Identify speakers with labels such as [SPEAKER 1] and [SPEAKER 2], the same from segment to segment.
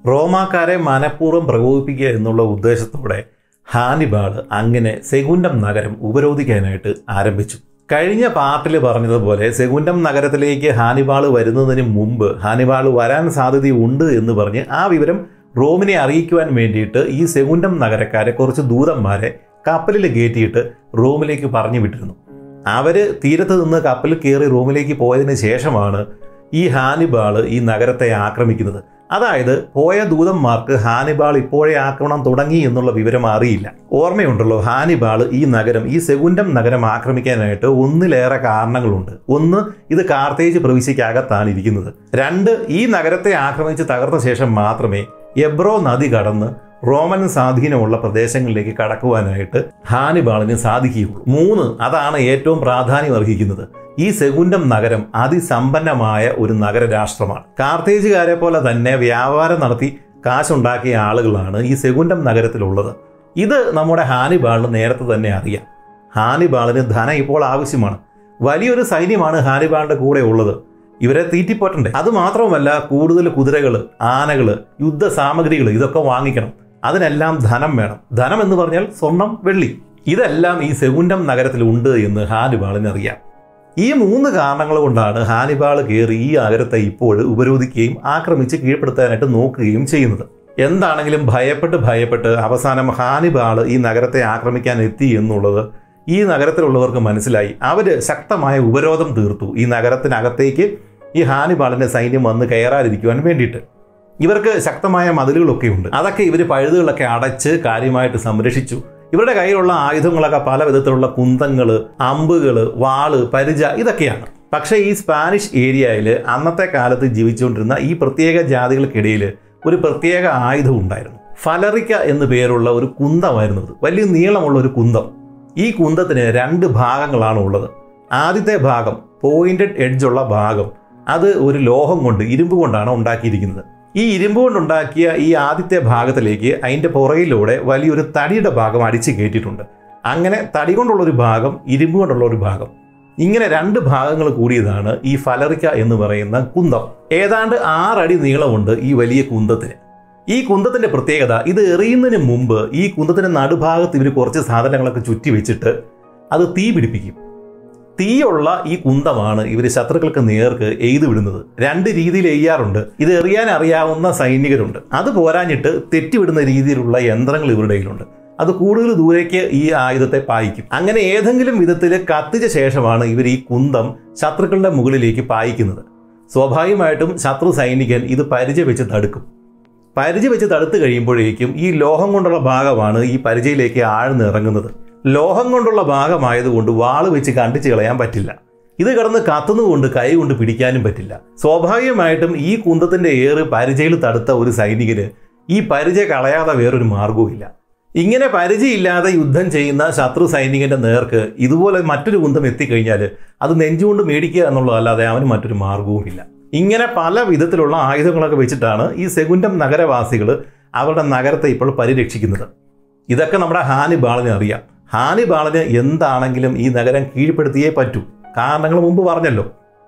[SPEAKER 1] റോമാക്കാരെ മനഃപൂർവ്വം പ്രകോപിപ്പിക്കുക എന്നുള്ള ഉദ്ദേശത്തോടെ ഹാനിബാൾ അങ്ങനെ സെഗുണ്ടം നഗരം ഉപരോധിക്കാനായിട്ട് ആരംഭിച്ചു കഴിഞ്ഞ പാർട്ടിൽ പറഞ്ഞതുപോലെ സെഗുണ്ടം നഗരത്തിലേക്ക് ഹാനിബാൾ വരുന്നതിന് മുമ്പ് ഹാനിബാൾ വരാൻ സാധ്യതയുണ്ട് എന്ന് പറഞ്ഞ് ആ വിവരം റോമിനെ അറിയിക്കുവാൻ വേണ്ടിയിട്ട് ഈ സെഗുണ്ടം നഗരക്കാരെ കുറച്ച് ദൂതന്മാരെ കപ്പലിൽ കയറ്റിയിട്ട് റോമിലേക്ക് പറഞ്ഞു വിട്ടിരുന്നു അവർ തീരത്ത് നിന്ന് കപ്പലിൽ കയറി റോമിലേക്ക് പോയതിന് ശേഷമാണ് ഈ ഹാനിബാൾ ഈ നഗരത്തെ ആക്രമിക്കുന്നത് അതായത് പോയ ദൂതന്മാർക്ക് ഹാനിബാൾ ഇപ്പോഴേ ആക്രമണം തുടങ്ങി എന്നുള്ള വിവരം അറിയില്ല ഓർമ്മയുണ്ടല്ലോ ഹാനിബാൾ ഈ നഗരം ഈ സെഗുണ്ടം നഗരം ആക്രമിക്കാനായിട്ട് ഒന്നിലേറെ കാരണങ്ങളുണ്ട് ഒന്ന് ഇത് കാർത്തേജ് പ്രവിശ്യക്കകത്താണ് ഇരിക്കുന്നത് രണ്ട് ഈ നഗരത്തെ ആക്രമിച്ച് തകർത്ത ശേഷം മാത്രമേ എബ്രോ നദി കടന്ന് റോമൻ സ്വാധീനമുള്ള പ്രദേശങ്ങളിലേക്ക് കടക്കുവാനായിട്ട് ഹാനിബാളിന് സാധിക്കുകയുള്ളൂ മൂന്ന് അതാണ് ഏറ്റവും പ്രാധാന്യം അർഹിക്കുന്നത് ഈ സെഗുണ്ടം നഗരം അതിസമ്പന്നമായ ഒരു നഗരരാഷ്ട്രമാണ് കാർത്തേജുകാരെ പോലെ തന്നെ വ്യാപാരം നടത്തി കാശുണ്ടാക്കിയ ആളുകളാണ് ഈ സെഗുണ്ടം നഗരത്തിലുള്ളത് ഇത് നമ്മുടെ ഹാനിബാളിന് നേരത്തെ തന്നെ അറിയാം ഹാനിബാളിന് ധനം ഇപ്പോൾ ആവശ്യമാണ് വലിയൊരു സൈന്യമാണ് ഹാനിബാളിന്റെ കൂടെ ഉള്ളത് ഇവരെ തീറ്റിപ്പോറ്റണ്ടേ അത് മാത്രമല്ല കൂടുതൽ കുതിരകൾ ആനകൾ യുദ്ധ സാമഗ്രികൾ ഇതൊക്കെ വാങ്ങിക്കണം അതിനെല്ലാം ധനം വേണം ധനം എന്ന് പറഞ്ഞാൽ സ്വർണം വെള്ളി ഇതെല്ലാം ഈ സെഗുണ്ടം നഗരത്തിലുണ്ട് എന്ന് ഹാനിബാളിന് അറിയാം ഈ മൂന്ന് കാരണങ്ങൾ കൊണ്ടാണ് ഹാനിബാൾ കയറി ഈ നഗരത്തെ ഇപ്പോൾ ഉപരോധിക്കുകയും ആക്രമിച്ച് കീഴ്പ്പെടുത്താനായിട്ട് നോക്കുകയും ചെയ്യുന്നത് എന്താണെങ്കിലും ഭയപ്പെട്ട് ഭയപ്പെട്ട് അവസാനം ഹാനിബാൾ ഈ നഗരത്തെ ആക്രമിക്കാൻ എത്തി എന്നുള്ളത് ഈ നഗരത്തിലുള്ളവർക്ക് മനസ്സിലായി അവർ ശക്തമായ ഉപരോധം തീർത്തു ഈ നഗരത്തിനകത്തേക്ക് ഈ ഹാനിബാളിന്റെ സൈന്യം വന്ന് കയറാതിരിക്കുവാൻ വേണ്ടിയിട്ട് ഇവർക്ക് ശക്തമായ മതിലുകളൊക്കെ ഉണ്ട് അതൊക്കെ ഇവർ പഴുതുകളൊക്കെ അടച്ച് കാര്യമായിട്ട് സംരക്ഷിച്ചു ഇവരുടെ കയ്യിലുള്ള ആയുധങ്ങളൊക്കെ പല വിധത്തിലുള്ള കുന്തങ്ങൾ അമ്പുകൾ വാള് പരിച ഇതൊക്കെയാണ് പക്ഷേ ഈ സ്പാനിഷ് ഏരിയയിൽ അന്നത്തെ കാലത്ത് ജീവിച്ചുകൊണ്ടിരുന്ന ഈ പ്രത്യേക ജാതികൾക്കിടയിൽ ഒരു പ്രത്യേക ആയുധം ഉണ്ടായിരുന്നു ഫലറിക്ക എന്നു പേരുള്ള ഒരു കുന്തമായിരുന്നു അത് വലിയ നീളമുള്ള ഒരു കുന്തം ഈ കുന്തത്തിന് രണ്ട് ഭാഗങ്ങളാണ് ഉള്ളത് ആദ്യത്തെ ഭാഗം പോയിന്റഡ് എഡ്ജുള്ള ഭാഗം അത് ഒരു ലോഹം കൊണ്ട് ഇരുമ്പ് കൊണ്ടാണ് ഉണ്ടാക്കിയിരിക്കുന്നത് ഈ ഇരുമ്പ് കൊണ്ടുണ്ടാക്കിയ ഈ ആദ്യത്തെ ഭാഗത്തിലേക്ക് അതിൻ്റെ പുറകിലൂടെ വലിയൊരു തടിയുടെ ഭാഗം അടിച്ച് കയറ്റിയിട്ടുണ്ട് അങ്ങനെ തടി കൊണ്ടുള്ള ഒരു ഭാഗം ഇരുമ്പ് കൊണ്ടുള്ള ഒരു ഭാഗം ഇങ്ങനെ രണ്ട് ഭാഗങ്ങൾ കൂടിയതാണ് ഈ ഫലറിക്ക എന്ന് പറയുന്ന കുന്തം ഏതാണ്ട് ആറടി നീളമുണ്ട് ഈ വലിയ കുന്തത്തിന് ഈ കുന്തത്തിന്റെ പ്രത്യേകത ഇത് എറിയുന്നതിന് മുമ്പ് ഈ കുന്തത്തിന്റെ നടുഭാഗത്ത് ഇവർ കുറച്ച് സാധനങ്ങളൊക്കെ ചുറ്റി വെച്ചിട്ട് അത് തീ പിടിപ്പിക്കും തീയുള്ള ഈ കുന്തമാണ് ഇവർ ശത്രുക്കൾക്ക് നേർക്ക് എയ്തു വിടുന്നത് രണ്ട് രീതിയിൽ എയ്യാറുണ്ട് ഇത് എറിയാൻ അറിയാവുന്ന സൈനികരുണ്ട് അത് പോരാഞ്ഞിട്ട് തെറ്റിവിടുന്ന രീതിയിലുള്ള യന്ത്രങ്ങൾ ഇവരുടെ കയ്യിലുണ്ട് അത് കൂടുതൽ ദൂരേക്ക് ഈ ആയുധത്തെ പായിക്കും അങ്ങനെ ഏതെങ്കിലും വിധത്തിൽ കത്തിച്ച ശേഷമാണ് ഇവർ ഈ കുന്തം ശത്രുക്കളുടെ മുകളിലേക്ക് പായിക്കുന്നത് സ്വാഭാവികമായിട്ടും ശത്രു സൈനികൻ ഇത് പരിചയ വെച്ച് തടുക്കും പരിചയ വെച്ച് തടുത്തു കഴിയുമ്പോഴേക്കും ഈ ലോഹം കൊണ്ടുള്ള ഭാഗമാണ് ഈ പരിചയിലേക്ക് ആഴ്ന്നിറങ്ങുന്നത് ലോഹം കൊണ്ടുള്ള ഭാഗമായതുകൊണ്ട് വാള് വെച്ച് കണ്ടിച്ച് കളയാൻ പറ്റില്ല ഇത് കിടന്ന് കത്തുന്നുകൊണ്ട് കൈ കൊണ്ട് പിടിക്കാനും പറ്റില്ല സ്വാഭാവികമായിട്ടും ഈ കുന്തത്തിന്റെ ഏറ് പരിചയിൽ തടുത്ത ഒരു സൈനികന് ഈ പരിചയ കളയാതെ വേറൊരു മാർഗവുമില്ല ഇങ്ങനെ പരിചയമില്ലാതെ യുദ്ധം ചെയ്യുന്ന ശത്രു സൈനികന്റെ നേർക്ക് ഇതുപോലെ മറ്റൊരു കുന്തം എത്തിക്കഴിഞ്ഞാൽ അത് നെഞ്ചുകൊണ്ട് മേടിക്കുക എന്നുള്ളതല്ലാതെ അവന് മറ്റൊരു മാർഗവുമില്ല ഇങ്ങനെ പല വിധത്തിലുള്ള ആയുധങ്ങളൊക്കെ വെച്ചിട്ടാണ് ഈ സെഗുണ്ടം നഗരവാസികൾ അവരുടെ നഗരത്തെ ഇപ്പോൾ പരിരക്ഷിക്കുന്നത് ഇതൊക്കെ നമ്മുടെ ഹാനിബാളിനെ അറിയാം ഹാനിബാളിന് എന്താണെങ്കിലും ഈ നഗരം കീഴ്പ്പെടുത്തിയേ പറ്റൂ കാരണങ്ങൾ മുമ്പ് പറഞ്ഞല്ലോ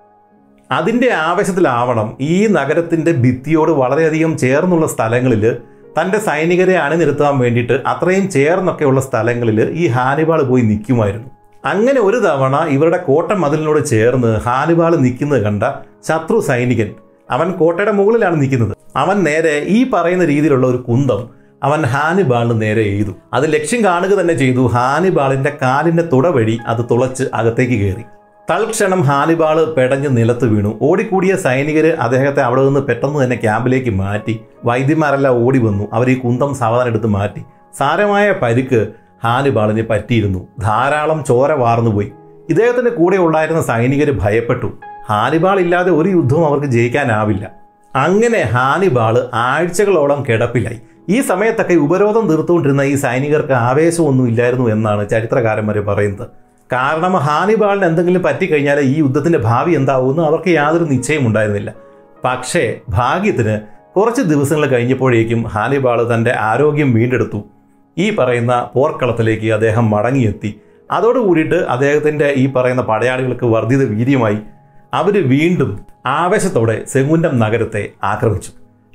[SPEAKER 1] അതിൻ്റെ ആവശ്യത്തിലാവണം ഈ നഗരത്തിൻ്റെ ഭിത്തിയോട് വളരെയധികം ചേർന്നുള്ള സ്ഥലങ്ങളിൽ തൻ്റെ സൈനികരെ അണിനിരത്താൻ വേണ്ടിയിട്ട് അത്രയും ചേർന്നൊക്കെയുള്ള സ്ഥലങ്ങളിൽ ഈ ഹാനിബാൾ പോയി നിൽക്കുമായിരുന്നു അങ്ങനെ ഒരു തവണ ഇവരുടെ കോട്ട മതിലിനോട് ചേർന്ന് ഹാനിബാൾ നിൽക്കുന്നത് കണ്ട ശത്രു സൈനികൻ അവൻ കോട്ടയുടെ മുകളിലാണ് നിൽക്കുന്നത് അവൻ നേരെ ഈ പറയുന്ന രീതിയിലുള്ള ഒരു കുന്തം അവൻ ഹാനിബാളിന് നേരെ എയ്തു അത് ലക്ഷ്യം കാണുക തന്നെ ചെയ്തു ഹാനിബാളിന്റെ കാലിന്റെ തുട വഴി അത് തുളച്ച് അകത്തേക്ക് കയറി തൽക്ഷണം ഹാനിബാൾ പെടഞ്ഞ് നിലത്ത് വീണു ഓടിക്കൂടിയ സൈനികർ അദ്ദേഹത്തെ അവിടെ നിന്ന് പെട്ടെന്ന് തന്നെ ക്യാമ്പിലേക്ക് മാറ്റി വൈദ്യന്മാരെല്ലാം ഓടി വന്നു അവർ ഈ കുന്തം സാവധാനം എടുത്ത് മാറ്റി സാരമായ പരിക്ക് ഹാനിബാളിന് പറ്റിയിരുന്നു ധാരാളം ചോര വാർന്നുപോയി ഇദ്ദേഹത്തിന്റെ കൂടെ ഉണ്ടായിരുന്ന സൈനികർ ഭയപ്പെട്ടു ഹാനിബാൾ ഇല്ലാതെ ഒരു യുദ്ധവും അവർക്ക് ജയിക്കാനാവില്ല അങ്ങനെ ഹാനിബാൾ ആഴ്ചകളോളം കിടപ്പിലായി ഈ സമയത്തൊക്കെ ഉപരോധം തീർത്തുകൊണ്ടിരുന്ന ഈ സൈനികർക്ക് ആവേശമൊന്നും ഇല്ലായിരുന്നു എന്നാണ് ചരിത്രകാരന്മാർ പറയുന്നത് കാരണം ഹാനിബാളിന് എന്തെങ്കിലും പറ്റിക്കഴിഞ്ഞാൽ ഈ യുദ്ധത്തിന്റെ ഭാവി എന്താവുമെന്ന് അവർക്ക് യാതൊരു നിശ്ചയം ഉണ്ടായിരുന്നില്ല പക്ഷേ ഭാഗ്യത്തിന് കുറച്ച് ദിവസങ്ങൾ കഴിഞ്ഞപ്പോഴേക്കും ഹാനിബാൾ തൻ്റെ ആരോഗ്യം വീണ്ടെടുത്തു ഈ പറയുന്ന പോർക്കളത്തിലേക്ക് അദ്ദേഹം മടങ്ങിയെത്തി അതോടുകൂടിയിട്ട് അദ്ദേഹത്തിൻ്റെ ഈ പറയുന്ന പടയാളികൾക്ക് വർദ്ധിത വീര്യമായി അവർ വീണ്ടും ആവേശത്തോടെ സെഗുണ്ടം നഗരത്തെ ആക്രമിച്ചു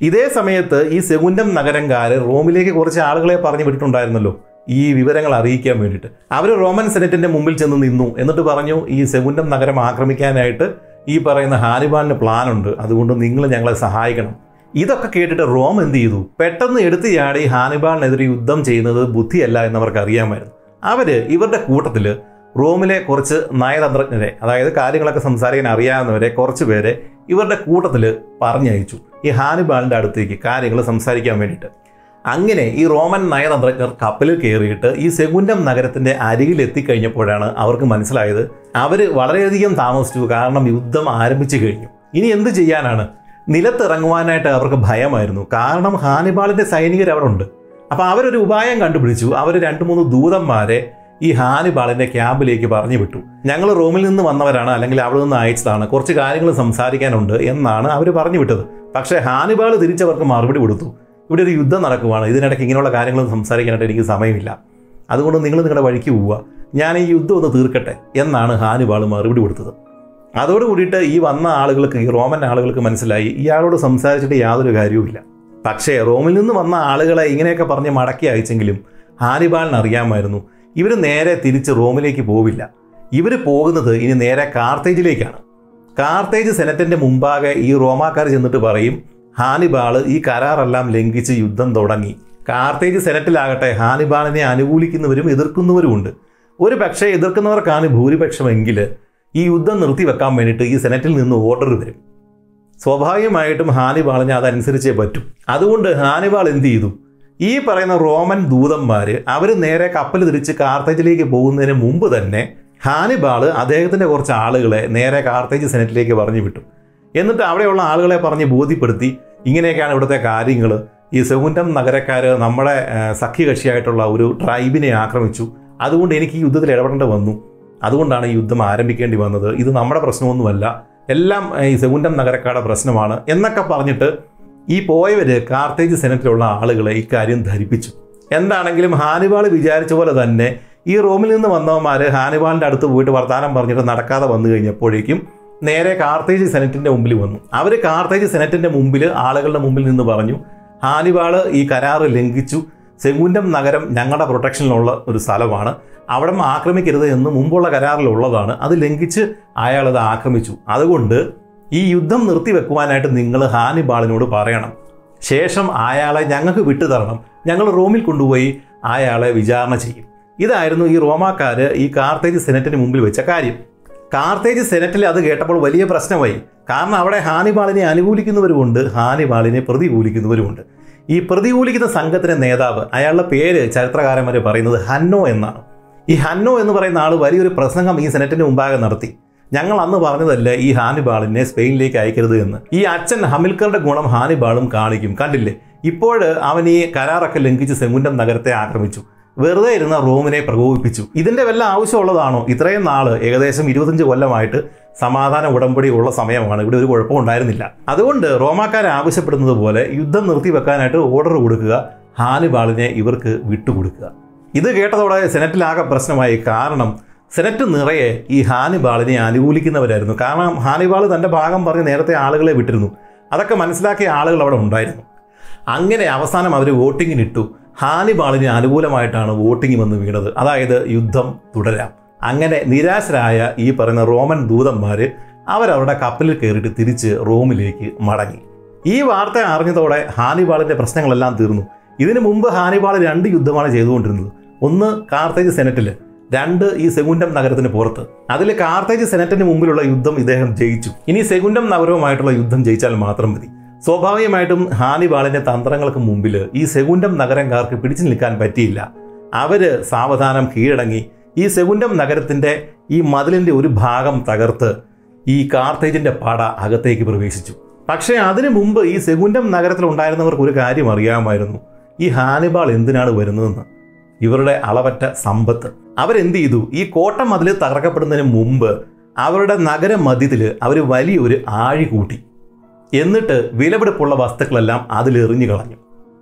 [SPEAKER 1] ഇതേ സമയത്ത് ഈ സെഗുൻഡം നഗരംകാർ റോമിലേക്ക് കുറച്ച് ആളുകളെ പറഞ്ഞു വിട്ടിട്ടുണ്ടായിരുന്നല്ലോ ഈ വിവരങ്ങൾ അറിയിക്കാൻ വേണ്ടിയിട്ട് അവർ റോമൻ സെനറ്റിന്റെ മുമ്പിൽ ചെന്ന് നിന്നു എന്നിട്ട് പറഞ്ഞു ഈ സെഗുൻഡം നഗരം ആക്രമിക്കാനായിട്ട് ഈ പറയുന്ന ഹാനിബാലിന് പ്ലാൻ ഉണ്ട് അതുകൊണ്ട് നിങ്ങൾ ഞങ്ങളെ സഹായിക്കണം ഇതൊക്കെ കേട്ടിട്ട് റോം എന്ത് ചെയ്തു പെട്ടെന്ന് എടുത്തു ചാടി ഹാനിബാളിനെതിരെ യുദ്ധം ചെയ്യുന്നത് ബുദ്ധിയല്ല എന്നവർക്ക് അറിയാമായിരുന്നു അവര് ഇവരുടെ കൂട്ടത്തിൽ റോമിലെ കുറച്ച് നയതന്ത്രജ്ഞരെ അതായത് കാര്യങ്ങളൊക്കെ സംസാരിക്കാൻ അറിയാവുന്നവരെ കുറച്ച് പേരെ ഇവരുടെ കൂട്ടത്തിൽ പറഞ്ഞയച്ചു ഈ ഹാനിബാളിൻ്റെ അടുത്തേക്ക് കാര്യങ്ങൾ സംസാരിക്കാൻ വേണ്ടിയിട്ട് അങ്ങനെ ഈ റോമൻ നയതന്ത്രജ്ഞർ കപ്പലിൽ കയറിയിട്ട് ഈ സെഗുൻഡം നഗരത്തിന്റെ അരികിൽ എത്തിക്കഴിഞ്ഞപ്പോഴാണ് അവർക്ക് മനസ്സിലായത് അവർ വളരെയധികം താമസിച്ചു കാരണം യുദ്ധം ആരംഭിച്ചു കഴിഞ്ഞു ഇനി എന്ത് ചെയ്യാനാണ് നിലത്തിറങ്ങുവാനായിട്ട് അവർക്ക് ഭയമായിരുന്നു കാരണം ഹാനിബാളിന്റെ സൈനികർ അവിടെ ഉണ്ട് അപ്പോൾ അവരൊരു ഉപായം കണ്ടുപിടിച്ചു അവർ രണ്ട് മൂന്ന് ദൂതന്മാരെ ഈ ഹാനിബാളിന്റെ ക്യാമ്പിലേക്ക് പറഞ്ഞു വിട്ടു ഞങ്ങൾ റോമിൽ നിന്ന് വന്നവരാണ് അല്ലെങ്കിൽ അവിടെ നിന്ന് അയച്ചതാണ് കുറച്ച് കാര്യങ്ങൾ സംസാരിക്കാനുണ്ട് എന്നാണ് അവർ പറഞ്ഞു വിട്ടത് പക്ഷേ ഹാനിബാൾ തിരിച്ചവർക്ക് മറുപടി കൊടുത്തു ഇവിടെ ഒരു യുദ്ധം നടക്കുവാണ് ഇതിനിടയ്ക്ക് ഇങ്ങനെയുള്ള കാര്യങ്ങൾ സംസാരിക്കാനായിട്ട് എനിക്ക് സമയമില്ല അതുകൊണ്ട് നിങ്ങൾ നിങ്ങളുടെ വഴിക്ക് പോവുക ഞാൻ ഈ യുദ്ധം ഒന്ന് തീർക്കട്ടെ എന്നാണ് ഹാനിബാൾ മറുപടി കൊടുത്തത് അതോട് കൂടിയിട്ട് ഈ വന്ന ആളുകൾക്ക് ഈ റോമൻ ആളുകൾക്ക് മനസ്സിലായി ഇയാളോട് സംസാരിച്ചിട്ട് യാതൊരു കാര്യവുമില്ല പക്ഷേ റോമിൽ നിന്ന് വന്ന ആളുകളെ ഇങ്ങനെയൊക്കെ പറഞ്ഞ് മടക്കി അയച്ചെങ്കിലും ഹാനിബാളിന് അറിയാമായിരുന്നു ഇവർ നേരെ തിരിച്ച് റോമിലേക്ക് പോവില്ല ഇവർ പോകുന്നത് ഇനി നേരെ കാർത്തേജിലേക്കാണ് കാർത്തേജ് സെനറ്റിന്റെ മുമ്പാകെ ഈ റോമാക്കാർ ചെന്നിട്ട് പറയും ഹാനിബാൾ ഈ കരാറെല്ലാം ലംഘിച്ച് യുദ്ധം തുടങ്ങി കാർത്തേജ് സെനറ്റിലാകട്ടെ ഹാനിബാളിനെ അനുകൂലിക്കുന്നവരും എതിർക്കുന്നവരുമുണ്ട് ഒരു പക്ഷേ എതിർക്കുന്നവർക്കാണ് ഭൂരിപക്ഷമെങ്കിൽ ഈ യുദ്ധം നിർത്തിവെക്കാൻ വേണ്ടിയിട്ട് ഈ സെനറ്റിൽ നിന്ന് ഓർഡർ വരും സ്വാഭാവികമായിട്ടും ഹാനിബാളിന് അതനുസരിച്ചേ പറ്റൂ അതുകൊണ്ട് ഹാനിബാൾ എന്ത് ചെയ്തു ഈ പറയുന്ന റോമൻ ദൂതന്മാർ അവർ നേരെ കപ്പൽ തിരിച്ച് കാർത്തേജിലേക്ക് പോകുന്നതിന് മുമ്പ് തന്നെ ഹാനിബാൾ അദ്ദേഹത്തിൻ്റെ കുറച്ച് ആളുകളെ നേരെ കാർത്തേജ് സെനറ്റിലേക്ക് പറഞ്ഞു വിട്ടു എന്നിട്ട് അവിടെയുള്ള ആളുകളെ പറഞ്ഞ് ബോധ്യപ്പെടുത്തി ഇങ്ങനെയൊക്കെയാണ് ഇവിടുത്തെ കാര്യങ്ങൾ ഈ സെഗുൻഡം നഗരക്കാർ നമ്മുടെ ആ, സഖ്യകക്ഷിയായിട്ടുള്ള ഒരു ട്രൈബിനെ ആക്രമിച്ചു അതുകൊണ്ട് എനിക്ക് ഈ യുദ്ധത്തിൽ ഇടപെടേണ്ടി വന്നു അതുകൊണ്ടാണ് ഈ യുദ്ധം ആരംഭിക്കേണ്ടി വന്നത് ഇത് നമ്മുടെ പ്രശ്നമൊന്നുമല്ല എല്ലാം ആ, ഈ സെഗുൻഡം നഗരക്കാരുടെ പ്രശ്നമാണ് എന്നൊക്കെ പറഞ്ഞിട്ട് ഈ പോയവര് കാർത്തേജ് സെനറ്റിലുള്ള ആളുകളെ ഇക്കാര്യം ധരിപ്പിച്ചു എന്താണെങ്കിലും ഹാനിബാൾ വിചാരിച്ച പോലെ തന്നെ ഈ റോമിൽ നിന്ന് വന്നവന്മാർ ഹാനിബാളിൻ്റെ അടുത്ത് പോയിട്ട് വർത്തമാനം പറഞ്ഞിട്ട് നടക്കാതെ വന്നു കഴിഞ്ഞപ്പോഴേക്കും നേരെ കാർത്തേജ് സെനറ്റിന്റെ മുമ്പിൽ വന്നു അവർ കാർത്തേജ് സെനറ്റിന്റെ മുമ്പിൽ ആളുകളുടെ മുമ്പിൽ നിന്ന് പറഞ്ഞു ഹാനിബാൾ ഈ കരാറ് ലംഘിച്ചു സെഗുൻഡം നഗരം ഞങ്ങളുടെ പ്രൊട്ടക്ഷനിലുള്ള ഒരു സ്ഥലമാണ് അവിടെ ആക്രമിക്കരുത് എന്ന് മുമ്പുള്ള കരാറിലുള്ളതാണ് അത് ലംഘിച്ച് അയാൾ അത് ആക്രമിച്ചു അതുകൊണ്ട് ഈ യുദ്ധം നിർത്തിവെക്കുവാനായിട്ട് നിങ്ങൾ ഹാനിബാളിനോട് പറയണം ശേഷം അയാളെ ഞങ്ങൾക്ക് വിട്ടുതരണം ഞങ്ങൾ റോമിൽ കൊണ്ടുപോയി അയാളെ വിചാരണ ചെയ്യും ഇതായിരുന്നു ഈ റോമാക്കാർ ഈ കാർത്തേജ് സെനറ്റിന് മുമ്പിൽ വെച്ച കാര്യം കാർത്തേജ് സെനറ്റിൽ അത് കേട്ടപ്പോൾ വലിയ പ്രശ്നമായി കാരണം അവിടെ ഹാനിബാളിനെ അനുകൂലിക്കുന്നവരുമുണ്ട് ഹാനിബാളിനെ പ്രതികൂലിക്കുന്നവരുമുണ്ട് ഈ പ്രതികൂലിക്കുന്ന സംഘത്തിന്റെ നേതാവ് അയാളുടെ പേര് ചരിത്രകാരന്മാർ പറയുന്നത് ഹന്നോ എന്നാണ് ഈ ഹന്നോ എന്ന് പറയുന്ന ആൾ വലിയൊരു പ്രസംഗം ഈ സെനറ്റിന് മുമ്പാകെ നടത്തി ഞങ്ങൾ അന്ന് പറഞ്ഞതല്ല ഈ ഹാനിബാളിനെ സ്പെയിനിലേക്ക് അയക്കരുത് എന്ന് ഈ അച്ഛൻ ഹമിൽക്കറുടെ ഗുണം ഹാനിബാളും കാണിക്കും കണ്ടില്ലേ ഇപ്പോൾ അവൻ ഈ കരാറൊക്കെ ലംഘിച്ച് സെമുൻഡം നഗരത്തെ ആക്രമിച്ചു വെറുതെ ഇരുന്ന റോമിനെ പ്രകോപിപ്പിച്ചു ഇതിന്റെ വല്ല ആവശ്യമുള്ളതാണോ ഇത്രയും നാള് ഏകദേശം ഇരുപത്തഞ്ച് കൊല്ലമായിട്ട് സമാധാന ഉടമ്പടി ഉള്ള സമയമാണ് ഇവിടെ ഒരു കുഴപ്പം ഉണ്ടായിരുന്നില്ല അതുകൊണ്ട് റോമാക്കാർ ആവശ്യപ്പെടുന്നത് പോലെ യുദ്ധം നിർത്തിവെക്കാനായിട്ട് ഓർഡർ കൊടുക്കുക ഹാനിബാളിനെ ഇവർക്ക് വിട്ടുകൊടുക്കുക ഇത് കേട്ടതോടെ സെനറ്റിലാകെ പ്രശ്നമായി കാരണം സെനറ്റ് നിറയെ ഈ ഹാനിബാളിനെ അനുകൂലിക്കുന്നവരായിരുന്നു കാരണം ഹാനിബാൾ തൻ്റെ ഭാഗം പറഞ്ഞ് നേരത്തെ ആളുകളെ വിട്ടിരുന്നു അതൊക്കെ മനസ്സിലാക്കിയ ആളുകൾ അവിടെ ഉണ്ടായിരുന്നു അങ്ങനെ അവസാനം അവർ വോട്ടിങ്ങിനിട്ടു ഹാനിബാളിന് അനുകൂലമായിട്ടാണ് വോട്ടിംഗ് വന്ന് വീണത് അതായത് യുദ്ധം തുടരാം അങ്ങനെ നിരാശരായ ഈ പറയുന്ന റോമൻ ദൂതന്മാർ അവരവരുടെ കപ്പലിൽ കയറിയിട്ട് തിരിച്ച് റോമിലേക്ക് മടങ്ങി ഈ വാർത്ത അറിഞ്ഞതോടെ ഹാനിബാളിന്റെ പ്രശ്നങ്ങളെല്ലാം തീർന്നു ഇതിനു മുമ്പ് ഹാനിബാൾ രണ്ട് യുദ്ധമാണ് ചെയ്തുകൊണ്ടിരുന്നത് ഒന്ന് കാർത്തേജ് സെനറ്റിൽ രണ്ട് ഈ സെഗുൻഡം നഗരത്തിന് പുറത്ത് അതിൽ കാർത്തേജ് സെനറ്റിന് മുമ്പിലുള്ള യുദ്ധം ഇദ്ദേഹം ജയിച്ചു ഇനി സെഗുൻഡം നഗരവുമായിട്ടുള്ള യുദ്ധം ജയിച്ചാൽ മാത്രം മതി സ്വാഭാവികമായിട്ടും ഹാനിബാളിന്റെ തന്ത്രങ്ങൾക്ക് മുമ്പിൽ ഈ സെഗുൻഡം നഗരംകാർക്ക് പിടിച്ചു നിൽക്കാൻ പറ്റിയില്ല അവര് സാവധാനം കീഴടങ്ങി ഈ സെഗുൻഡം നഗരത്തിന്റെ ഈ മതിലിന്റെ ഒരു ഭാഗം തകർത്ത് ഈ കാർത്തേജിന്റെ പട അകത്തേക്ക് പ്രവേശിച്ചു പക്ഷേ അതിനു മുമ്പ് ഈ സെഗുൻഡം നഗരത്തിൽ ഉണ്ടായിരുന്നവർക്ക് ഒരു കാര്യം അറിയാമായിരുന്നു ഈ ഹാനിബാൾ എന്തിനാണ് വരുന്നതെന്ന് ഇവരുടെ അളവറ്റ സമ്പത്ത് അവരെന്ത് ചെയ്തു ഈ കോട്ട മതിൽ തകർക്കപ്പെടുന്നതിന് മുമ്പ് അവരുടെ നഗരമധ്യത്തിൽ അവർ വലിയൊരു ആഴി കൂട്ടി എന്നിട്ട് വിലപിടിപ്പുള്ള വസ്തുക്കളെല്ലാം അതിലെറിഞ്ഞു കളഞ്ഞു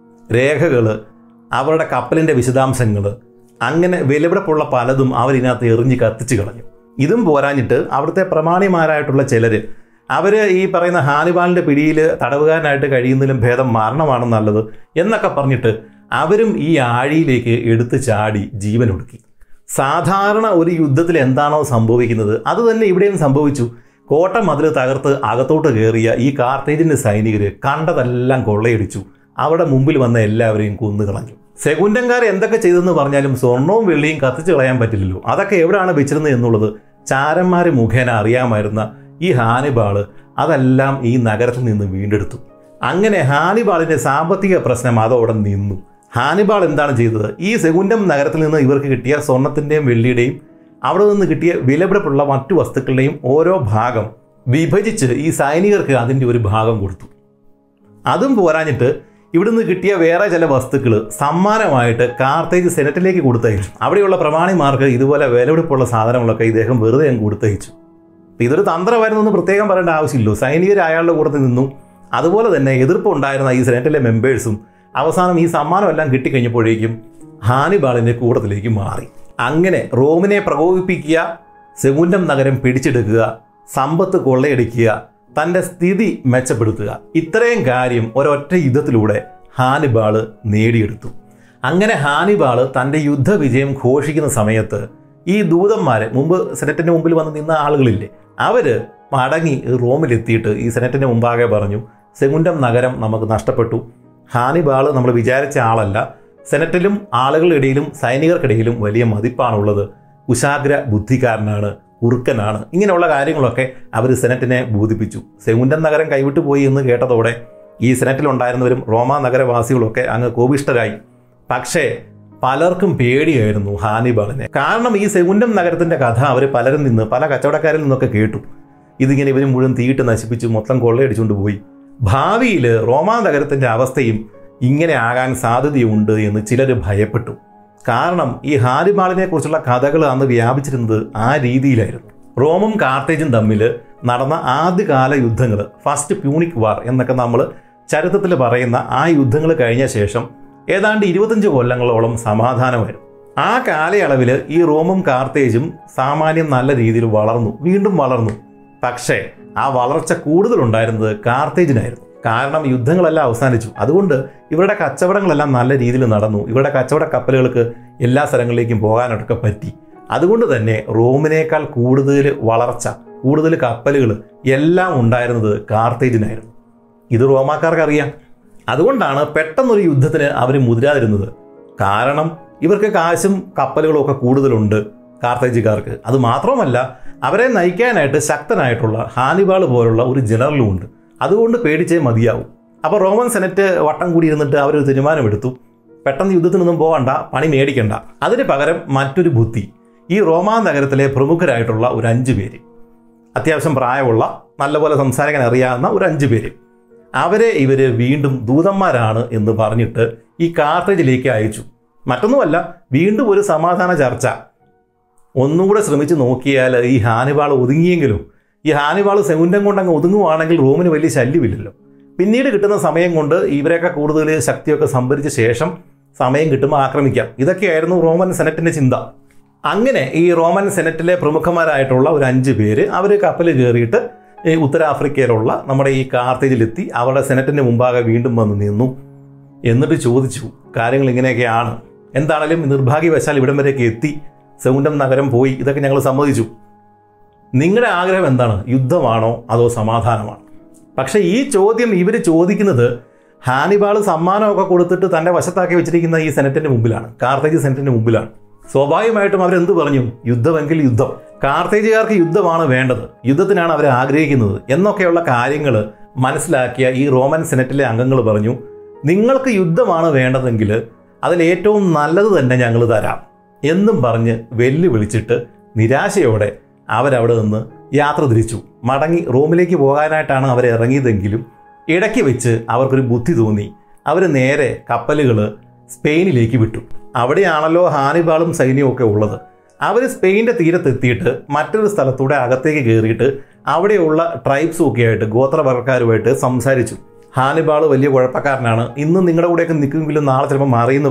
[SPEAKER 1] രേഖകൾ അവരുടെ കപ്പലിൻ്റെ വിശദാംശങ്ങൾ അങ്ങനെ വിലപിടിപ്പുള്ള പലതും അവരിനകത്ത് എറിഞ്ഞ് കത്തിച്ച് കളഞ്ഞു ഇതും പോരാഞ്ഞിട്ട് അവിടുത്തെ പ്രമാണിമാരായിട്ടുള്ള ചിലർ അവർ ഈ പറയുന്ന ഹാനിബാളിൻ്റെ പിടിയിൽ തടവുകാരനായിട്ട് കഴിയുന്നതിലും ഭേദം മരണമാണ് നല്ലത് എന്നൊക്കെ പറഞ്ഞിട്ട് അവരും ഈ ആഴിയിലേക്ക് എടുത്തു ചാടി ജീവനൊടുക്കി സാധാരണ ഒരു യുദ്ധത്തിൽ എന്താണോ സംഭവിക്കുന്നത് അത് തന്നെ ഇവിടെയും സംഭവിച്ചു കോട്ട മതിൽ തകർത്ത് അകത്തോട്ട് കയറിയ ഈ കാർത്തേജിൻ്റെ സൈനികർ കണ്ടതെല്ലാം കൊള്ളയടിച്ചു അവിടെ മുമ്പിൽ വന്ന എല്ലാവരെയും കൊന്നുകളഞ്ഞു സെകുൻഡൻകാർ എന്തൊക്കെ ചെയ്തെന്ന് പറഞ്ഞാലും സ്വർണവും വെള്ളിയും കത്തിച്ചു കളയാൻ പറ്റില്ലല്ലോ അതൊക്കെ എവിടെയാണ് വെച്ചിരുന്നത് എന്നുള്ളത് ചാരന്മാർ മുഖേന അറിയാമായിരുന്ന ഈ ഹാനിബാള് അതെല്ലാം ഈ നഗരത്തിൽ നിന്ന് വീണ്ടെടുത്തു അങ്ങനെ ഹാനിബാളിന്റെ സാമ്പത്തിക പ്രശ്നം അതോടെ നിന്നു ഹാനിബാൾ എന്താണ് ചെയ്തത് ഈ സെകുൻഡം നഗരത്തിൽ നിന്ന് ഇവർക്ക് കിട്ടിയ സ്വർണത്തിന്റെയും വെള്ളിയുടെയും അവിടെ നിന്ന് കിട്ടിയ വിലപിടിപ്പുള്ള മറ്റു വസ്തുക്കളുടെയും ഓരോ ഭാഗം വിഭജിച്ച് ഈ സൈനികർക്ക് അതിൻ്റെ ഒരു ഭാഗം കൊടുത്തു അതും പോരാഞ്ഞിട്ട് ഇവിടുന്ന് കിട്ടിയ വേറെ ചില വസ്തുക്കൾ സമ്മാനമായിട്ട് കാർത്തേജ് സെനറ്റിലേക്ക് കൊടുത്തയച്ചു അവിടെയുള്ള പ്രമാണിമാർക്ക് ഇതുപോലെ വിലപിടിപ്പുള്ള സാധനങ്ങളൊക്കെ ഇദ്ദേഹം വെറുതെ അങ്ങ് കൊടുത്തയച്ചു അപ്പൊ ഇതൊരു തന്ത്രമായിരുന്നൊന്നും പ്രത്യേകം പറയേണ്ട ആവശ്യമില്ലല്ലോ സൈനികർ അയാളുടെ കൂട്ടത്തിൽ നിന്നും അതുപോലെ തന്നെ എതിർപ്പുണ്ടായിരുന്ന ഈ സെനറ്റിലെ മെമ്പേഴ്സും അവസാനം ഈ സമ്മാനമെല്ലാം കിട്ടിക്കഴിഞ്ഞപ്പോഴേക്കും ഹാനിബാളിന്റെ കൂട്ടത്തിലേക്ക് മാറി അങ്ങനെ റോമിനെ പ്രകോപിപ്പിക്കുക സെമുന്റം നഗരം പിടിച്ചെടുക്കുക സമ്പത്ത് കൊള്ളയടിക്കുക തൻ്റെ സ്ഥിതി മെച്ചപ്പെടുത്തുക ഇത്രയും കാര്യം ഒരൊറ്റ യുദ്ധത്തിലൂടെ ഹാനിബാള് നേടിയെടുത്തു അങ്ങനെ ഹാനിബാള് തൻ്റെ യുദ്ധവിജയം ഘോഷിക്കുന്ന സമയത്ത് ഈ ദൂതന്മാരെ മുമ്പ് സെനറ്റിന്റെ മുമ്പിൽ വന്ന് നിന്ന ആളുകളില്ലേ അവര് മടങ്ങി റോമിലെത്തിയിട്ട് ഈ സെനറ്റിന്റെ മുമ്പാകെ പറഞ്ഞു സെഗുണ്ടം നഗരം നമുക്ക് നഷ്ടപ്പെട്ടു ഹാനിബാള് നമ്മൾ വിചാരിച്ച ആളല്ല സെനറ്റിലും ആളുകളുടെ ഇടയിലും സൈനികർക്കിടയിലും വലിയ മതിപ്പാണുള്ളത് കുശാഗ്ര ബുദ്ധിക്കാരനാണ് ഉറുക്കനാണ് ഇങ്ങനെയുള്ള കാര്യങ്ങളൊക്കെ അവർ സെനറ്റിനെ ബോധിപ്പിച്ചു സെഗുണ്ടൻ നഗരം കൈവിട്ടു പോയി എന്ന് കേട്ടതോടെ ഈ സെനറ്റിലുണ്ടായിരുന്നവരും റോമാ നഗരവാസികളൊക്കെ അങ്ങ് കോപിഷ്ടരായി പക്ഷേ പലർക്കും പേടിയായിരുന്നു ഹാനിബാളിനെ കാരണം ഈ സെഗുണ്ടം നഗരത്തിന്റെ കഥ അവർ പലരും നിന്ന് പല കച്ചവടക്കാരിൽ നിന്നൊക്കെ കേട്ടു ഇതിങ്ങനെ ഇവർ മുഴുവൻ തീയിട്ട് നശിപ്പിച്ച് മൊത്തം കൊള്ളയടിച്ചുകൊണ്ട് പോയി ഭാവിയിൽ റോമാ നഗരത്തിന്റെ അവസ്ഥയും ഇങ്ങനെ ആകാൻ സാധ്യതയുണ്ട് എന്ന് ചിലർ ഭയപ്പെട്ടു കാരണം ഈ ഹാനിബാളിനെ കുറിച്ചുള്ള കഥകൾ അന്ന് വ്യാപിച്ചിരുന്നത് ആ രീതിയിലായിരുന്നു റോമും കാർത്തേജും തമ്മിൽ നടന്ന ആദ്യകാല യുദ്ധങ്ങൾ ഫസ്റ്റ് പ്യൂണിക് വാർ എന്നൊക്കെ നമ്മൾ ചരിത്രത്തിൽ പറയുന്ന ആ യുദ്ധങ്ങൾ കഴിഞ്ഞ ശേഷം ഏതാണ്ട് ഇരുപത്തഞ്ച് കൊല്ലങ്ങളോളം സമാധാനമായിരുന്നു ആ കാലയളവിൽ ഈ റോമും കാർത്തേജും സാമാന്യം നല്ല രീതിയിൽ വളർന്നു വീണ്ടും വളർന്നു പക്ഷേ ആ വളർച്ച കൂടുതലുണ്ടായിരുന്നത് കാർത്തേജിനായിരുന്നു കാരണം യുദ്ധങ്ങളെല്ലാം അവസാനിച്ചു അതുകൊണ്ട് ഇവരുടെ കച്ചവടങ്ങളെല്ലാം നല്ല രീതിയിൽ നടന്നു ഇവരുടെ കച്ചവട കപ്പലുകൾക്ക് എല്ലാ സ്ഥലങ്ങളിലേക്കും പോകാനൊക്കെ പറ്റി അതുകൊണ്ട് തന്നെ റോമിനേക്കാൾ കൂടുതൽ വളർച്ച കൂടുതൽ കപ്പലുകൾ എല്ലാം ഉണ്ടായിരുന്നത് കാർത്തേജിനായിരുന്നു ഇത് റോമാക്കാർക്ക് അറിയാം അതുകൊണ്ടാണ് പെട്ടെന്നൊരു യുദ്ധത്തിന് അവർ മുതിരാതിരുന്നത് കാരണം ഇവർക്ക് കാശും കപ്പലുകളും ഒക്കെ കൂടുതലുണ്ട് കാർത്തേജുകാർക്ക് അത് മാത്രമല്ല അവരെ നയിക്കാനായിട്ട് ശക്തനായിട്ടുള്ള ഹാനിബാൾ പോലുള്ള ഒരു ജനറലും ഉണ്ട് അതുകൊണ്ട് പേടിച്ചേ മതിയാവും അപ്പോൾ റോമൻ സെനറ്റ് വട്ടം കൂടി ഇരുന്നിട്ട് അവരൊരു തീരുമാനമെടുത്തു പെട്ടെന്ന് യുദ്ധത്തിനൊന്നും പോകണ്ട പണി മേടിക്കണ്ട അതിന് പകരം മറ്റൊരു ബുദ്ധി ഈ റോമാ നഗരത്തിലെ പ്രമുഖരായിട്ടുള്ള ഒരു അഞ്ച് പേര് അത്യാവശ്യം പ്രായമുള്ള നല്ലപോലെ സംസാരിക്കാൻ അറിയാവുന്ന ഒരു അഞ്ച് പേര് അവരെ ഇവർ വീണ്ടും ദൂതന്മാരാണ് എന്ന് പറഞ്ഞിട്ട് ഈ കാർട്ടേജിലേക്ക് അയച്ചു മറ്റൊന്നുമല്ല വീണ്ടും ഒരു സമാധാന ചർച്ച ഒന്നും കൂടെ ശ്രമിച്ച് നോക്കിയാൽ ഈ ഹാനിബാൾ ഒതുങ്ങിയെങ്കിലും ഈ ഹാനിബാൾ സെകുൻഡം കൊണ്ട് അങ്ങ് ഒതുങ്ങുവാണെങ്കിൽ റോമിന് വലിയ ശല്യമില്ലല്ലോ പിന്നീട് കിട്ടുന്ന സമയം കൊണ്ട് ഇവരെയൊക്കെ കൂടുതൽ ശക്തിയൊക്കെ സംഭരിച്ച ശേഷം സമയം കിട്ടുമ്പോൾ ആക്രമിക്കാം ഇതൊക്കെയായിരുന്നു റോമൻ സെനറ്റിന്റെ ചിന്ത അങ്ങനെ ഈ റോമൻ സെനറ്റിലെ പ്രമുഖന്മാരായിട്ടുള്ള ഒരു അഞ്ച് പേര് അവർ കപ്പൽ കയറിയിട്ട് ഈ ഉത്തരാഫ്രിക്കയിലുള്ള നമ്മുടെ ഈ കാർത്തേജിലെത്തി അവരുടെ സെനറ്റിന്റെ മുമ്പാകെ വീണ്ടും വന്ന് നിന്നു എന്നിട്ട് ചോദിച്ചു കാര്യങ്ങൾ ഇങ്ങനെയൊക്കെയാണ് എന്താണേലും നിർഭാഗ്യവശാൽ ഇവിടം വരെയൊക്കെ എത്തി സെകുണ്ടം നഗരം പോയി ഇതൊക്കെ ഞങ്ങൾ സമ്മതിച്ചു നിങ്ങളുടെ ആഗ്രഹം എന്താണ് യുദ്ധമാണോ അതോ സമാധാനമാണോ പക്ഷേ ഈ ചോദ്യം ഇവർ ചോദിക്കുന്നത് ഹാനിബാൾ സമ്മാനമൊക്കെ കൊടുത്തിട്ട് തൻ്റെ വശത്താക്കി വെച്ചിരിക്കുന്ന ഈ സെനറ്റിന്റെ മുമ്പിലാണ് കാർത്തേജ് സെനറ്റിന്റെ മുമ്പിലാണ് സ്വാഭാവികമായിട്ടും അവരെന്ത് പറഞ്ഞു യുദ്ധമെങ്കിൽ യുദ്ധം കാർത്തേജുകാർക്ക് യുദ്ധമാണ് വേണ്ടത് യുദ്ധത്തിനാണ് അവർ ആഗ്രഹിക്കുന്നത് എന്നൊക്കെയുള്ള കാര്യങ്ങൾ മനസ്സിലാക്കിയ ഈ റോമൻ സെനറ്റിലെ അംഗങ്ങൾ പറഞ്ഞു നിങ്ങൾക്ക് യുദ്ധമാണ് വേണ്ടതെങ്കിൽ അതിൽ ഏറ്റവും നല്ലത് തന്നെ ഞങ്ങൾ തരാം എന്നും പറഞ്ഞ് വെല്ലുവിളിച്ചിട്ട് നിരാശയോടെ അവരവിടെ നിന്ന് യാത്ര തിരിച്ചു മടങ്ങി റോമിലേക്ക് പോകാനായിട്ടാണ് അവർ ഇറങ്ങിയതെങ്കിലും ഇടയ്ക്ക് വെച്ച് അവർക്കൊരു ബുദ്ധി തോന്നി അവർ നേരെ കപ്പലുകൾ സ്പെയിനിലേക്ക് വിട്ടു അവിടെയാണല്ലോ ഹാനിബാളും സൈന്യവും ഒക്കെ ഉള്ളത് അവർ സ്പെയിൻ്റെ തീരത്തെത്തിയിട്ട് മറ്റൊരു സ്ഥലത്തൂടെ അകത്തേക്ക് കയറിയിട്ട് അവിടെയുള്ള ട്രൈബ്സും ഒക്കെ ആയിട്ട് ഗോത്രവർഗക്കാരുമായിട്ട് സംസാരിച്ചു ഹാനിബാൾ വലിയ കുഴപ്പക്കാരനാണ് ഇന്ന് നിങ്ങളുടെ കൂടെയൊക്കെ നിൽക്കുമെങ്കിലും നാളെ ചിലപ്പോൾ മാറിയെന്ന് വരാം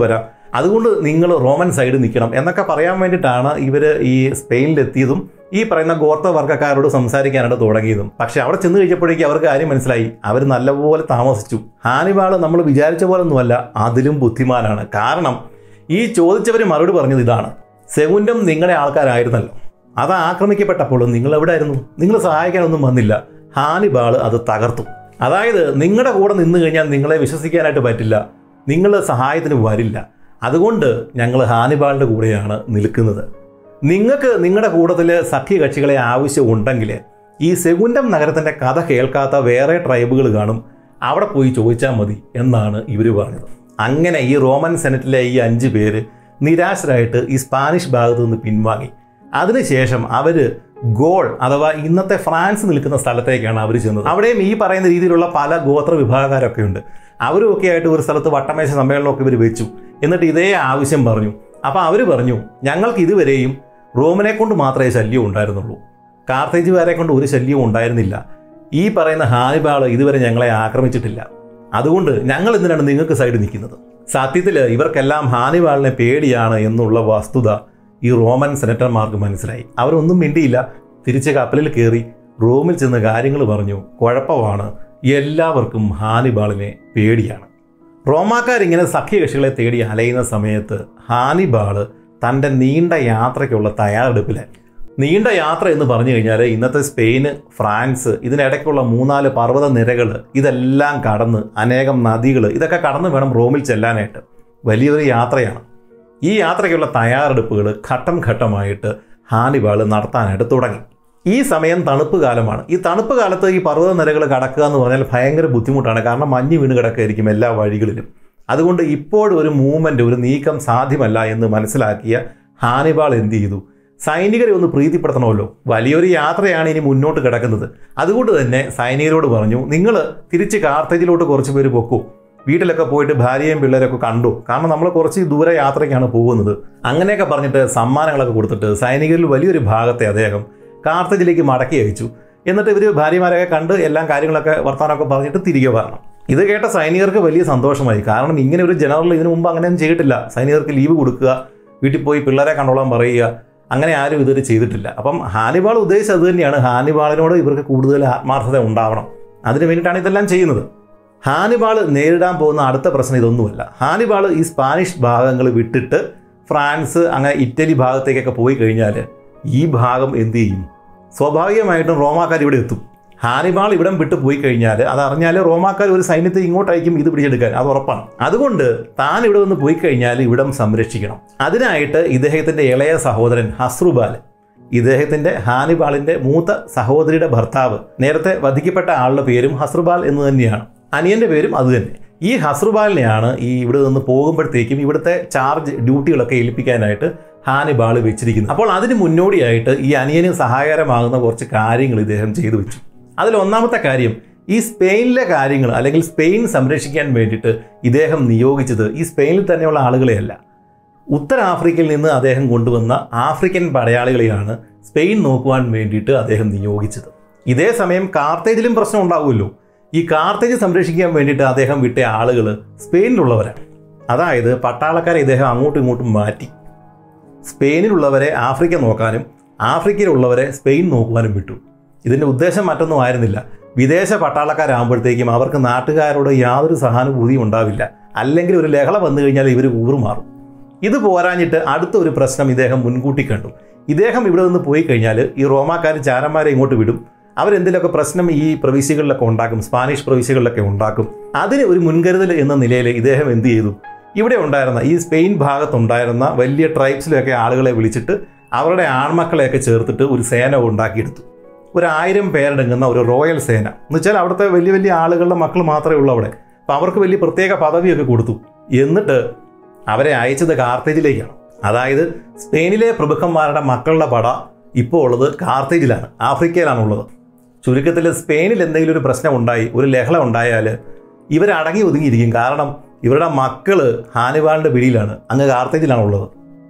[SPEAKER 1] അതുകൊണ്ട് നിങ്ങൾ റോമൻ സൈഡ് നിൽക്കണം എന്നൊക്കെ പറയാൻ വേണ്ടിയിട്ടാണ് ഇവർ ഈ സ്പെയിനിലെത്തിയതും ഈ പറയുന്ന ഗോത്ര വർഗ്ഗക്കാരോട് സംസാരിക്കാനായിട്ട് തുടങ്ങിയതും പക്ഷെ അവിടെ ചെന്ന് കഴിഞ്ഞപ്പോഴേക്കും അവർക്ക് കാര്യം മനസ്സിലായി അവർ നല്ലപോലെ താമസിച്ചു ഹാനിബാൾ നമ്മൾ വിചാരിച്ച പോലെ ഒന്നുമല്ല അതിലും ബുദ്ധിമാനാണ് കാരണം ഈ ചോദിച്ചവർ മറുപടി പറഞ്ഞത് ഇതാണ് സെഗുൻഡം നിങ്ങളുടെ ആൾക്കാരായിരുന്നല്ലോ അത് ആക്രമിക്കപ്പെട്ടപ്പോൾ നിങ്ങൾ എവിടെയായിരുന്നു നിങ്ങൾ സഹായിക്കാനൊന്നും വന്നില്ല ഹാനിബാൾ അത് തകർത്തു അതായത് നിങ്ങളുടെ കൂടെ നിന്ന് കഴിഞ്ഞാൽ നിങ്ങളെ വിശ്വസിക്കാനായിട്ട് പറ്റില്ല നിങ്ങൾ സഹായത്തിന് വരില്ല അതുകൊണ്ട് ഞങ്ങൾ ഹാനിബാളിൻ്റെ കൂടെയാണ് നിൽക്കുന്നത് നിങ്ങൾക്ക് നിങ്ങളുടെ കൂട്ടത്തിൽ സഖ്യകക്ഷികളെ ആവശ്യമുണ്ടെങ്കിൽ ഈ സെഗുൻഡം നഗരത്തിൻ്റെ കഥ കേൾക്കാത്ത വേറെ ട്രൈബുകൾ കാണും അവിടെ പോയി ചോദിച്ചാൽ മതി എന്നാണ് ഇവർ പറഞ്ഞത് അങ്ങനെ ഈ റോമൻ സെനറ്റിലെ ഈ അഞ്ച് പേര് നിരാശരായിട്ട് ഈ സ്പാനിഷ് ഭാഗത്തു നിന്ന് പിൻവാങ്ങി അതിനുശേഷം അവർ ഗോൾ അഥവാ ഇന്നത്തെ ഫ്രാൻസ് നിൽക്കുന്ന സ്ഥലത്തേക്കാണ് അവർ ചെന്നത് അവിടെയും ഈ പറയുന്ന രീതിയിലുള്ള പല ഗോത്ര വിഭാഗക്കാരൊക്കെ ഉണ്ട് അവരും ഒക്കെ ആയിട്ട് ഒരു സ്ഥലത്ത് വട്ടമേശ സമ്മേളനമൊക്കെ ഇവർ വെച്ചു എന്നിട്ട് ഇതേ ആവശ്യം പറഞ്ഞു അപ്പോൾ അവർ പറഞ്ഞു ഞങ്ങൾക്ക് ഇതുവരെയും റോമിനെ കൊണ്ട് മാത്രമേ ശല്യം ഉണ്ടായിരുന്നുള്ളൂ കാർത്തേജുകാരെ കൊണ്ട് ഒരു ശല്യവും ഉണ്ടായിരുന്നില്ല ഈ പറയുന്ന ഹാനിബാൾ ഇതുവരെ ഞങ്ങളെ ആക്രമിച്ചിട്ടില്ല അതുകൊണ്ട് ഞങ്ങൾ എന്തിനാണ് നിങ്ങൾക്ക് സൈഡ് നിൽക്കുന്നത് സത്യത്തിൽ ഇവർക്കെല്ലാം ഹാനിബാളിനെ പേടിയാണ് എന്നുള്ള വസ്തുത ഈ റോമൻ സെനറ്റർമാർക്ക് മനസ്സിലായി അവരൊന്നും മിണ്ടിയില്ല തിരിച്ച് കപ്പലിൽ കയറി റോമിൽ ചെന്ന് കാര്യങ്ങൾ പറഞ്ഞു കുഴപ്പമാണ് എല്ലാവർക്കും ഹാനിബാളിനെ പേടിയാണ് റോമാക്കാരിങ്ങനെ സഖ്യകക്ഷികളെ തേടി അലയുന്ന സമയത്ത് ഹാനിബാള് തൻ്റെ നീണ്ട യാത്രയ്ക്കുള്ള തയ്യാറെടുപ്പിലായി നീണ്ട യാത്ര എന്ന് പറഞ്ഞു കഴിഞ്ഞാൽ ഇന്നത്തെ സ്പെയിന് ഫ്രാൻസ് ഇതിനിടയ്ക്കുള്ള മൂന്നാല് പർവ്വത നിരകൾ ഇതെല്ലാം കടന്ന് അനേകം നദികൾ ഇതൊക്കെ കടന്ന് വേണം റോമിൽ ചെല്ലാനായിട്ട് വലിയൊരു യാത്രയാണ് ഈ യാത്രയ്ക്കുള്ള തയ്യാറെടുപ്പുകൾ ഘട്ടം ഘട്ടമായിട്ട് ഹാനിബാൾ നടത്താനായിട്ട് തുടങ്ങി ഈ സമയം തണുപ്പ് കാലമാണ് ഈ തണുപ്പ് കാലത്ത് ഈ പർവ്വത നിരകൾ കടക്കുക എന്ന് പറഞ്ഞാൽ ഭയങ്കര ബുദ്ധിമുട്ടാണ് കാരണം മഞ്ഞ് വീണ് കിടക്കായിരിക്കും എല്ലാ വഴികളിലും അതുകൊണ്ട് ഇപ്പോഴും ഒരു മൂവ്മെൻ്റ് ഒരു നീക്കം സാധ്യമല്ല എന്ന് മനസ്സിലാക്കിയ ഹാനിബാൾ എന്ത് ചെയ്തു സൈനികരെ ഒന്ന് പ്രീതിപ്പെടുത്തണമല്ലോ വലിയൊരു യാത്രയാണ് ഇനി മുന്നോട്ട് കിടക്കുന്നത് അതുകൊണ്ട് തന്നെ സൈനികരോട് പറഞ്ഞു നിങ്ങൾ തിരിച്ച് കാർത്തേജിലോട്ട് കുറച്ച് പേര് പൊക്കൂ വീട്ടിലൊക്കെ പോയിട്ട് ഭാര്യയും പിള്ളേരൊക്കെ കണ്ടു കാരണം നമ്മൾ കുറച്ച് ദൂരെ യാത്രയ്ക്കാണ് പോകുന്നത് അങ്ങനെയൊക്കെ പറഞ്ഞിട്ട് സമ്മാനങ്ങളൊക്കെ കൊടുത്തിട്ട് സൈനികരിൽ വലിയൊരു ഭാഗത്തെ അദ്ദേഹം കാർത്തേജിലേക്ക് മടക്കി അയച്ചു എന്നിട്ട് ഇവർ ഭാര്യമാരൊക്കെ കണ്ട് എല്ലാം കാര്യങ്ങളൊക്കെ വർത്തമാനമൊക്കെ പറഞ്ഞിട്ട് തിരികെ വരണം ഇത് കേട്ട സൈനികർക്ക് വലിയ സന്തോഷമായി കാരണം ഇങ്ങനെ ഒരു ജനറൽ ഇതിനു മുമ്പ് അങ്ങനെയൊന്നും ചെയ്തിട്ടില്ല സൈനികർക്ക് ലീവ് കൊടുക്കുക വീട്ടിൽ പോയി പിള്ളേരെ കണ്ടോളാൻ പറയുക അങ്ങനെ ആരും ഇതുവരെ ചെയ്തിട്ടില്ല അപ്പം ഹാനിബാൾ ഉദ്ദേശിച്ചത് അത് തന്നെയാണ് ഹാനിബാളിനോട് ഇവർക്ക് കൂടുതൽ ആത്മാർത്ഥത ഉണ്ടാവണം അതിന് വേണ്ടിയിട്ടാണ് ഇതെല്ലാം ചെയ്യുന്നത് ഹാനിബാൾ നേരിടാൻ പോകുന്ന അടുത്ത പ്രശ്നം ഇതൊന്നുമല്ല ഹാനിബാൾ ഈ സ്പാനിഷ് ഭാഗങ്ങൾ വിട്ടിട്ട് ഫ്രാൻസ് അങ്ങനെ ഇറ്റലി ഭാഗത്തേക്കൊക്കെ പോയി കഴിഞ്ഞാൽ ഈ ഭാഗം എന്ത് ചെയ്യും സ്വാഭാവികമായിട്ടും റോമാക്കാർ ഇവിടെ എത്തും ഹാനിബാൾ ഇവിടം വിട്ട് പോയി കഴിഞ്ഞാൽ അത് അറിഞ്ഞാൽ റോമാക്കാർ ഒരു സൈന്യത്തെ ഇങ്ങോട്ടയക്കും ഇത് പിടിച്ചെടുക്കാൻ അത് ഉറപ്പാണ് അതുകൊണ്ട് താൻ ഇവിടെ നിന്ന് പോയി കഴിഞ്ഞാൽ ഇവിടം സംരക്ഷിക്കണം അതിനായിട്ട് ഇദ്ദേഹത്തിൻ്റെ ഇളയ സഹോദരൻ ഹസ്രുബാൽ ഇദ്ദേഹത്തിൻ്റെ ഹാനിബാളിൻ്റെ മൂത്ത സഹോദരിയുടെ ഭർത്താവ് നേരത്തെ വധിക്കപ്പെട്ട ആളുടെ പേരും ഹസ്രുബാൽ എന്ന് തന്നെയാണ് അനിയൻ്റെ പേരും അത് തന്നെ ഈ ഹസ്രുബാലിനെയാണ് ഈ ഇവിടെ നിന്ന് പോകുമ്പോഴത്തേക്കും ഇവിടുത്തെ ചാർജ് ഡ്യൂട്ടികളൊക്കെ ഏൽപ്പിക്കാനായിട്ട് ഹാനിബാൾ വെച്ചിരിക്കുന്നത് അപ്പോൾ അതിന് മുന്നോടിയായിട്ട് ഈ അനിയന് സഹായകരമാകുന്ന കുറച്ച് കാര്യങ്ങൾ ഇദ്ദേഹം ചെയ്തു വെച്ചു അതിൽ ഒന്നാമത്തെ കാര്യം ഈ സ്പെയിനിലെ കാര്യങ്ങൾ അല്ലെങ്കിൽ സ്പെയിൻ സംരക്ഷിക്കാൻ വേണ്ടിയിട്ട് ഇദ്ദേഹം നിയോഗിച്ചത് ഈ സ്പെയിനിൽ തന്നെയുള്ള ആളുകളെയല്ല ഉത്തരാഫ്രിക്കയിൽ നിന്ന് അദ്ദേഹം കൊണ്ടുവന്ന ആഫ്രിക്കൻ പടയാളികളെയാണ് സ്പെയിൻ നോക്കുവാൻ വേണ്ടിയിട്ട് അദ്ദേഹം നിയോഗിച്ചത് ഇതേ സമയം കാർത്തേജിലും പ്രശ്നം ഉണ്ടാവുമല്ലോ ഈ കാർത്തേജ് സംരക്ഷിക്കാൻ വേണ്ടിയിട്ട് അദ്ദേഹം വിട്ട ആളുകൾ സ്പെയിനിലുള്ളവരാണ് അതായത് പട്ടാളക്കാരെ ഇദ്ദേഹം അങ്ങോട്ടും ഇങ്ങോട്ടും മാറ്റി സ്പെയിനിലുള്ളവരെ ആഫ്രിക്ക നോക്കാനും ആഫ്രിക്കയിലുള്ളവരെ സ്പെയിൻ നോക്കുവാനും വിട്ടു ഇതിൻ്റെ ഉദ്ദേശം മറ്റൊന്നും ആയിരുന്നില്ല വിദേശ പട്ടാളക്കാരാകുമ്പോഴത്തേക്കും അവർക്ക് നാട്ടുകാരോട് യാതൊരു സഹാനുഭൂതിയും ഉണ്ടാവില്ല അല്ലെങ്കിൽ ഒരു ലഹള വന്നു കഴിഞ്ഞാൽ ഇവർ ഊറുമാറും ഇത് പോരാഞ്ഞിട്ട് അടുത്ത ഒരു പ്രശ്നം ഇദ്ദേഹം മുൻകൂട്ടി കണ്ടു ഇദ്ദേഹം ഇവിടെ നിന്ന് പോയി കഴിഞ്ഞാൽ ഈ റോമാക്കാർ ചാരന്മാരെ ഇങ്ങോട്ട് വിടും അവരെന്തെങ്കിലുമൊക്കെ പ്രശ്നം ഈ പ്രവിശ്യകളിലൊക്കെ ഉണ്ടാക്കും സ്പാനിഷ് പ്രവിശ്യകളിലൊക്കെ ഉണ്ടാക്കും അതിന് ഒരു മുൻകരുതൽ എന്ന നിലയിൽ ഇദ്ദേഹം എന്ത് ചെയ്തു ഇവിടെ ഉണ്ടായിരുന്ന ഈ സ്പെയിൻ ഭാഗത്തുണ്ടായിരുന്ന വലിയ ട്രൈബ്സിലൊക്കെ ആളുകളെ വിളിച്ചിട്ട് അവരുടെ ആൺമക്കളെയൊക്കെ ചേർത്തിട്ട് ഒരു സേന ഉണ്ടാക്കിയെടുത്തു ഒരു ആയിരം പേരടങ്ങുന്ന ഒരു റോയൽ സേന എന്ന് വെച്ചാൽ അവിടുത്തെ വലിയ വലിയ ആളുകളുടെ മക്കൾ മാത്രമേ ഉള്ളൂ അവിടെ അപ്പം അവർക്ക് വലിയ പ്രത്യേക പദവിയൊക്കെ കൊടുത്തു എന്നിട്ട് അവരെ അയച്ചത് കാർത്തേജിലേക്കാണ് അതായത് സ്പെയിനിലെ പ്രഭുക്കന്മാരുടെ മക്കളുടെ പട ഇപ്പോൾ ഉള്ളത് കാർത്തേജിലാണ് ആഫ്രിക്കയിലാണുള്ളത് ചുരുക്കത്തിൽ സ്പെയിനിൽ എന്തെങ്കിലും ഒരു പ്രശ്നം ഉണ്ടായി ഒരു ലഹള ഉണ്ടായാൽ ഇവരടങ്ങി ഒതുങ്ങിയിരിക്കും കാരണം ഇവരുടെ മക്കള് ഹാനിബാളിൻ്റെ പിടിയിലാണ് അങ്ങ് കാർത്തേജിലാണുള്ളത്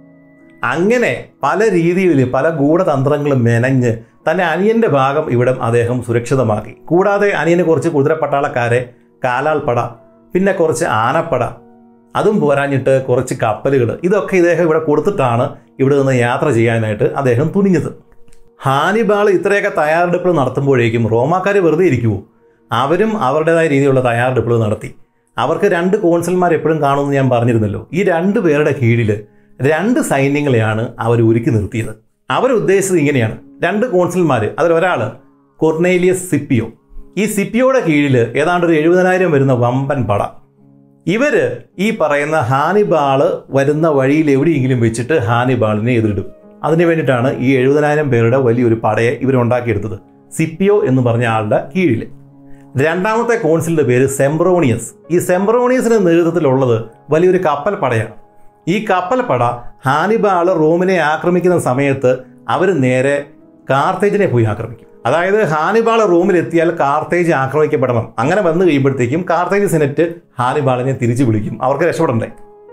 [SPEAKER 1] അങ്ങനെ പല രീതിയിൽ പല ഗൂഢതന്ത്രങ്ങളും മെനഞ്ഞ് തൻ്റെ അനിയൻ്റെ ഭാഗം ഇവിടം അദ്ദേഹം സുരക്ഷിതമാക്കി കൂടാതെ അനിയന് കുറച്ച് കുതിരപ്പട്ടാളക്കാരെ കാലാൾപ്പട പിന്നെ കുറച്ച് ആനപ്പട അതും പോരാഞ്ഞിട്ട് കുറച്ച് കപ്പലുകൾ ഇതൊക്കെ ഇദ്ദേഹം ഇവിടെ കൊടുത്തിട്ടാണ് ഇവിടെ നിന്ന് യാത്ര ചെയ്യാനായിട്ട് അദ്ദേഹം തുനിഞ്ഞത് ഹാനിബാൾ ഇത്രയൊക്കെ തയ്യാറെടുപ്പുകൾ നടത്തുമ്പോഴേക്കും റോമാക്കാർ വെറുതെ ഇരിക്കുമോ അവരും അവരുടേതായ രീതിയിലുള്ള തയ്യാറെടുപ്പുകൾ നടത്തി അവർക്ക് രണ്ട് കോൺസൽമാർ എപ്പോഴും കാണുമെന്ന് ഞാൻ പറഞ്ഞിരുന്നല്ലോ ഈ രണ്ട് പേരുടെ കീഴിൽ രണ്ട് സൈന്യങ്ങളെയാണ് അവർ ഒരുക്കി നിർത്തിയത് അവരുദ്ദേശിച്ചത് ഇങ്ങനെയാണ് രണ്ട് കോൺസൽമാർ അതിലൊരാൾ കൊർണേലിയസ് സിപ്പിയോ ഈ സിപ്പിയോയുടെ കീഴിൽ ഏതാണ്ട് ഒരു എഴുപതിനായിരം വരുന്ന വമ്പൻ പട ഇവര് ഈ പറയുന്ന ഹാനിബാള് വരുന്ന വഴിയിൽ എവിടെയെങ്കിലും വെച്ചിട്ട് ഹാനിബാളിനെ എതിരിടും അതിനു വേണ്ടിയിട്ടാണ് ഈ എഴുപതിനായിരം പേരുടെ വലിയൊരു പടയെ ഇവരുണ്ടാക്കിയെടുത്തത് സിപ്പിയോ എന്ന് പറഞ്ഞ ആളുടെ കീഴിൽ രണ്ടാമത്തെ കോൺസിലിന്റെ പേര് സെംബ്രോണിയസ് ഈ സെംബ്രോണിയസിന്റെ നേതൃത്വത്തിലുള്ളത് വലിയൊരു കപ്പൽ പടയാണ് ഈ കപ്പൽ പട ഹാനിബാള് റോമിനെ ആക്രമിക്കുന്ന സമയത്ത് അവർ നേരെ കാർത്തേജിനെ പോയി ആക്രമിക്കും അതായത് ഹാനിബാൾ റോമിലെത്തിയാൽ കാർത്തേജ് ആക്രമിക്കപ്പെടണം അങ്ങനെ വന്നു കഴിയുമ്പോഴത്തേക്കും കാർത്തേജ് സെനറ്റ് ഹാനിബാളിനെ തിരിച്ചു വിളിക്കും അവർക്ക് രക്ഷപ്പെടണ്ടേ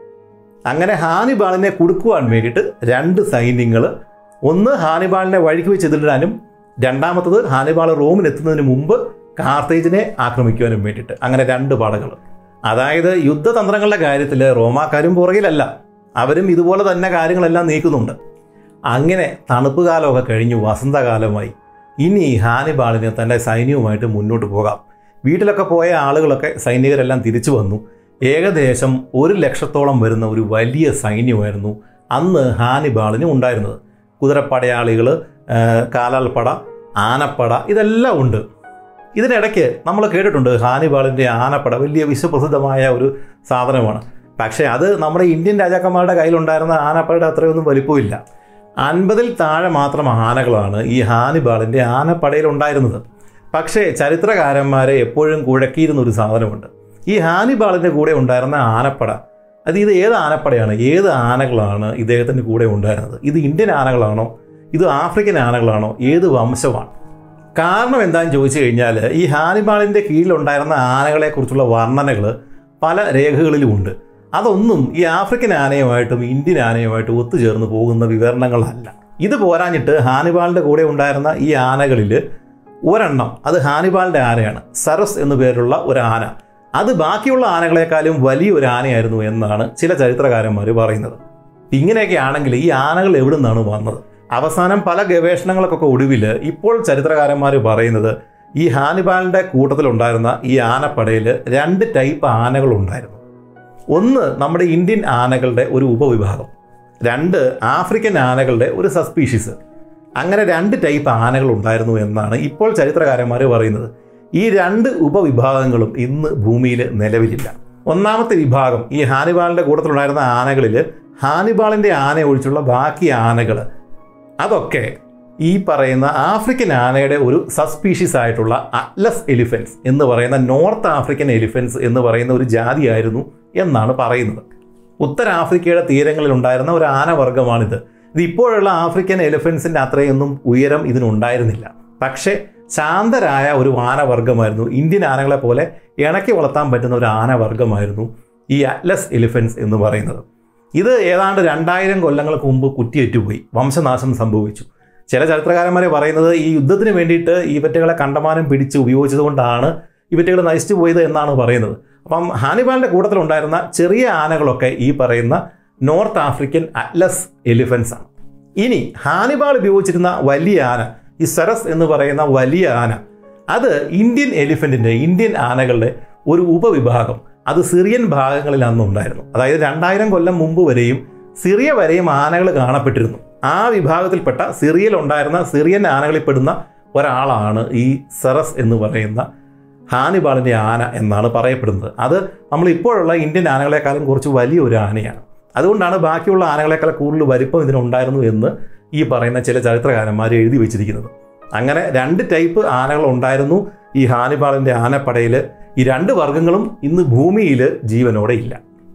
[SPEAKER 1] അങ്ങനെ ഹാനിബാളിനെ കൊടുക്കുവാൻ വേണ്ടിയിട്ട് രണ്ട് സൈന്യങ്ങൾ ഒന്ന് ഹാനിബാളിനെ വഴിക്ക് വെച്ച് എതിരിടാനും രണ്ടാമത്തത് ഹാനിബാൾ റോമിലെത്തുന്നതിന് മുമ്പ് കാർത്തേജിനെ ആക്രമിക്കുവാനും വേണ്ടിയിട്ട് അങ്ങനെ രണ്ട് പടകൾ അതായത് യുദ്ധതന്ത്രങ്ങളുടെ കാര്യത്തിൽ റോമാക്കാരും പുറകിലല്ല അവരും ഇതുപോലെ തന്നെ കാര്യങ്ങളെല്ലാം നീക്കുന്നുണ്ട് അങ്ങനെ തണുപ്പ് കാലമൊക്കെ കഴിഞ്ഞു വസന്തകാലമായി ഇനി ഹാനിബാളിന് തൻ്റെ സൈന്യവുമായിട്ട് മുന്നോട്ട് പോകാം വീട്ടിലൊക്കെ പോയ ആളുകളൊക്കെ സൈനികരെല്ലാം തിരിച്ചു വന്നു ഏകദേശം ഒരു ലക്ഷത്തോളം വരുന്ന ഒരു വലിയ സൈന്യമായിരുന്നു അന്ന് ഹാനിബാളിന് ഉണ്ടായിരുന്നത് കുതിരപ്പടയാളികൾ കാലാൽപ്പട ആനപ്പട ഇതെല്ലാം ഉണ്ട് ഇതിനിടയ്ക്ക് നമ്മൾ കേട്ടിട്ടുണ്ട് ഹാനിബാളിൻ്റെ ആനപ്പട വലിയ വിശ്വപ്രസിദ്ധമായ ഒരു സാധനമാണ് പക്ഷേ അത് നമ്മുടെ ഇന്ത്യൻ രാജാക്കന്മാരുടെ കയ്യിലുണ്ടായിരുന്ന ആനപ്പടയുടെ അത്രയൊന്നും വലിപ്പമില്ല അൻപതിൽ താഴെ മാത്രം ആനകളാണ് ഈ ഹാനിബാളിൻ്റെ ആനപ്പടയിൽ ഉണ്ടായിരുന്നത് പക്ഷേ ചരിത്രകാരന്മാരെ എപ്പോഴും കുഴക്കിയിരുന്ന ഒരു സാധനമുണ്ട് ഈ ഹാനിബാളിൻ്റെ കൂടെ ഉണ്ടായിരുന്ന ആനപ്പട അത് ഇത് ഏത് ആനപ്പടയാണ് ഏത് ആനകളാണ് ഇദ്ദേഹത്തിൻ്റെ കൂടെ ഉണ്ടായിരുന്നത് ഇത് ഇന്ത്യൻ ആനകളാണോ ഇത് ആഫ്രിക്കൻ ആനകളാണോ ഏത് വംശമാണ് കാരണം എന്താണെന്ന് ചോദിച്ചു കഴിഞ്ഞാൽ ഈ ഹാനിബാളിൻ്റെ കീഴിലുണ്ടായിരുന്ന ആനകളെക്കുറിച്ചുള്ള വർണ്ണനകൾ പല രേഖകളിലും ഉണ്ട് അതൊന്നും ഈ ആഫ്രിക്കൻ ആനയുമായിട്ടും ഇന്ത്യൻ ആനയുമായിട്ടും ഒത്തുചേർന്ന് പോകുന്ന വിവരണങ്ങളല്ല ഇത് പോരാഞ്ഞിട്ട് ഹാനിബാളിൻ്റെ കൂടെ ഉണ്ടായിരുന്ന ഈ ആനകളിൽ ഒരെണ്ണം അത് ഹാനിബാളിൻ്റെ ആനയാണ് സറസ് എന്നു പേരുള്ള ഒരു ആന അത് ബാക്കിയുള്ള ആനകളെക്കാളും വലിയൊരു ആനയായിരുന്നു എന്നാണ് ചില ചരിത്രകാരന്മാർ പറയുന്നത് ഇങ്ങനെയൊക്കെ ആണെങ്കിൽ ഈ ആനകൾ എവിടെ നിന്നാണ് വന്നത് അവസാനം പല ഗവേഷണങ്ങൾക്കൊക്കെ ഒടുവിൽ ഇപ്പോൾ ചരിത്രകാരന്മാർ പറയുന്നത് ഈ ഹാനിബാളിൻ്റെ കൂട്ടത്തിലുണ്ടായിരുന്ന ഈ ആനപ്പടയിൽ രണ്ട് ടൈപ്പ് ആനകൾ ഉണ്ടായിരുന്നു ഒന്ന് നമ്മുടെ ഇന്ത്യൻ ആനകളുടെ ഒരു ഉപവിഭാഗം രണ്ട് ആഫ്രിക്കൻ ആനകളുടെ ഒരു സസ്പീഷീസ് അങ്ങനെ രണ്ട് ടൈപ്പ് ആനകൾ ഉണ്ടായിരുന്നു എന്നാണ് ഇപ്പോൾ ചരിത്രകാരന്മാർ പറയുന്നത് ഈ രണ്ട് ഉപവിഭാഗങ്ങളും ഇന്ന് ഭൂമിയിൽ നിലവിലില്ല ഒന്നാമത്തെ വിഭാഗം ഈ ഹാനിബാളിൻ്റെ കൂട്ടത്തിലുണ്ടായിരുന്ന ആനകളിൽ ഹാനിബാളിൻ്റെ ആന ഒഴിച്ചുള്ള ബാക്കി ആനകൾ അതൊക്കെ ഈ പറയുന്ന ആഫ്രിക്കൻ ആനയുടെ ഒരു സസ്പീഷീസ് ആയിട്ടുള്ള അറ്റ്ലസ് എലിഫൻസ് എന്ന് പറയുന്ന നോർത്ത് ആഫ്രിക്കൻ എലിഫൻസ് എന്ന് പറയുന്ന ഒരു ജാതിയായിരുന്നു എന്നാണ് പറയുന്നത് ഉത്തരാഫ്രിക്കയുടെ തീരങ്ങളിൽ ഉണ്ടായിരുന്ന ഒരു ആനവർഗമാണിത് ഇത് ഇപ്പോഴുള്ള ആഫ്രിക്കൻ എലിഫൻസിൻ്റെ അത്രയൊന്നും ഉയരം ഇതിനുണ്ടായിരുന്നില്ല പക്ഷേ ശാന്തരായ ഒരു ആനവർഗമായിരുന്നു ഇന്ത്യൻ ആനകളെ പോലെ ഇണക്കി വളർത്താൻ പറ്റുന്ന ഒരു ആനവർഗമായിരുന്നു ഈ അറ്റ്ലസ് എലിഫൻസ് എന്ന് പറയുന്നത് ഇത് ഏതാണ്ട് രണ്ടായിരം കൊല്ലങ്ങൾക്ക് മുമ്പ് കുറ്റിയേറ്റുപോയി വംശനാശം സംഭവിച്ചു ചില ചരിത്രകാരന്മാരെ പറയുന്നത് ഈ യുദ്ധത്തിന് വേണ്ടിയിട്ട് ഈവറ്റുകളെ കണ്ടമാനം പിടിച്ച് ഉപയോഗിച്ചതുകൊണ്ടാണ് ഇവറ്റുകൾ നശിച്ചു പോയത് എന്നാണ് പറയുന്നത് അപ്പം ഹാനിബാളിൻ്റെ കൂട്ടത്തിലുണ്ടായിരുന്ന ചെറിയ ആനകളൊക്കെ ഈ പറയുന്ന നോർത്ത് ആഫ്രിക്കൻ അറ്റ്ലസ് എലിഫൻസ് ആണ് ഇനി ഹാനിബാൾ ഉപയോഗിച്ചിരുന്ന വലിയ ആന ഈ സെറസ് എന്ന് പറയുന്ന വലിയ ആന അത് ഇന്ത്യൻ എലിഫൻറ്റിൻ്റെ ഇന്ത്യൻ ആനകളുടെ ഒരു ഉപവിഭാഗം അത് സിറിയൻ ഭാഗങ്ങളിൽ അന്ന് ഉണ്ടായിരുന്നു അതായത് രണ്ടായിരം കൊല്ലം മുമ്പ് വരെയും സിറിയ വരെയും ആനകൾ കാണപ്പെട്ടിരുന്നു ആ വിഭാഗത്തിൽപ്പെട്ട സിറിയയിൽ ഉണ്ടായിരുന്ന സിറിയൻ ആനകളിൽപ്പെടുന്ന ഒരാളാണ് ഈ സെറസ് എന്ന് പറയുന്ന ഹാനിബാളിൻ്റെ ആന എന്നാണ് പറയപ്പെടുന്നത് അത് നമ്മൾ ഇപ്പോഴുള്ള ഇന്ത്യൻ ആനകളെക്കാളും കുറച്ച് വലിയൊരു ആനയാണ് അതുകൊണ്ടാണ് ബാക്കിയുള്ള ആനകളെക്കാൾ കൂടുതൽ വലിപ്പം ഇതിനുണ്ടായിരുന്നു എന്ന് ഈ പറയുന്ന ചില ചരിത്രകാരന്മാർ എഴുതി വെച്ചിരിക്കുന്നത് അങ്ങനെ രണ്ട് ടൈപ്പ് ആനകൾ ഉണ്ടായിരുന്നു ഈ ഹാനിബാളിൻ്റെ ആനപ്പടയിൽ ഈ രണ്ട് വർഗ്ഗങ്ങളും ഇന്ന് ഭൂമിയിൽ ജീവനോടെ ഇല്ല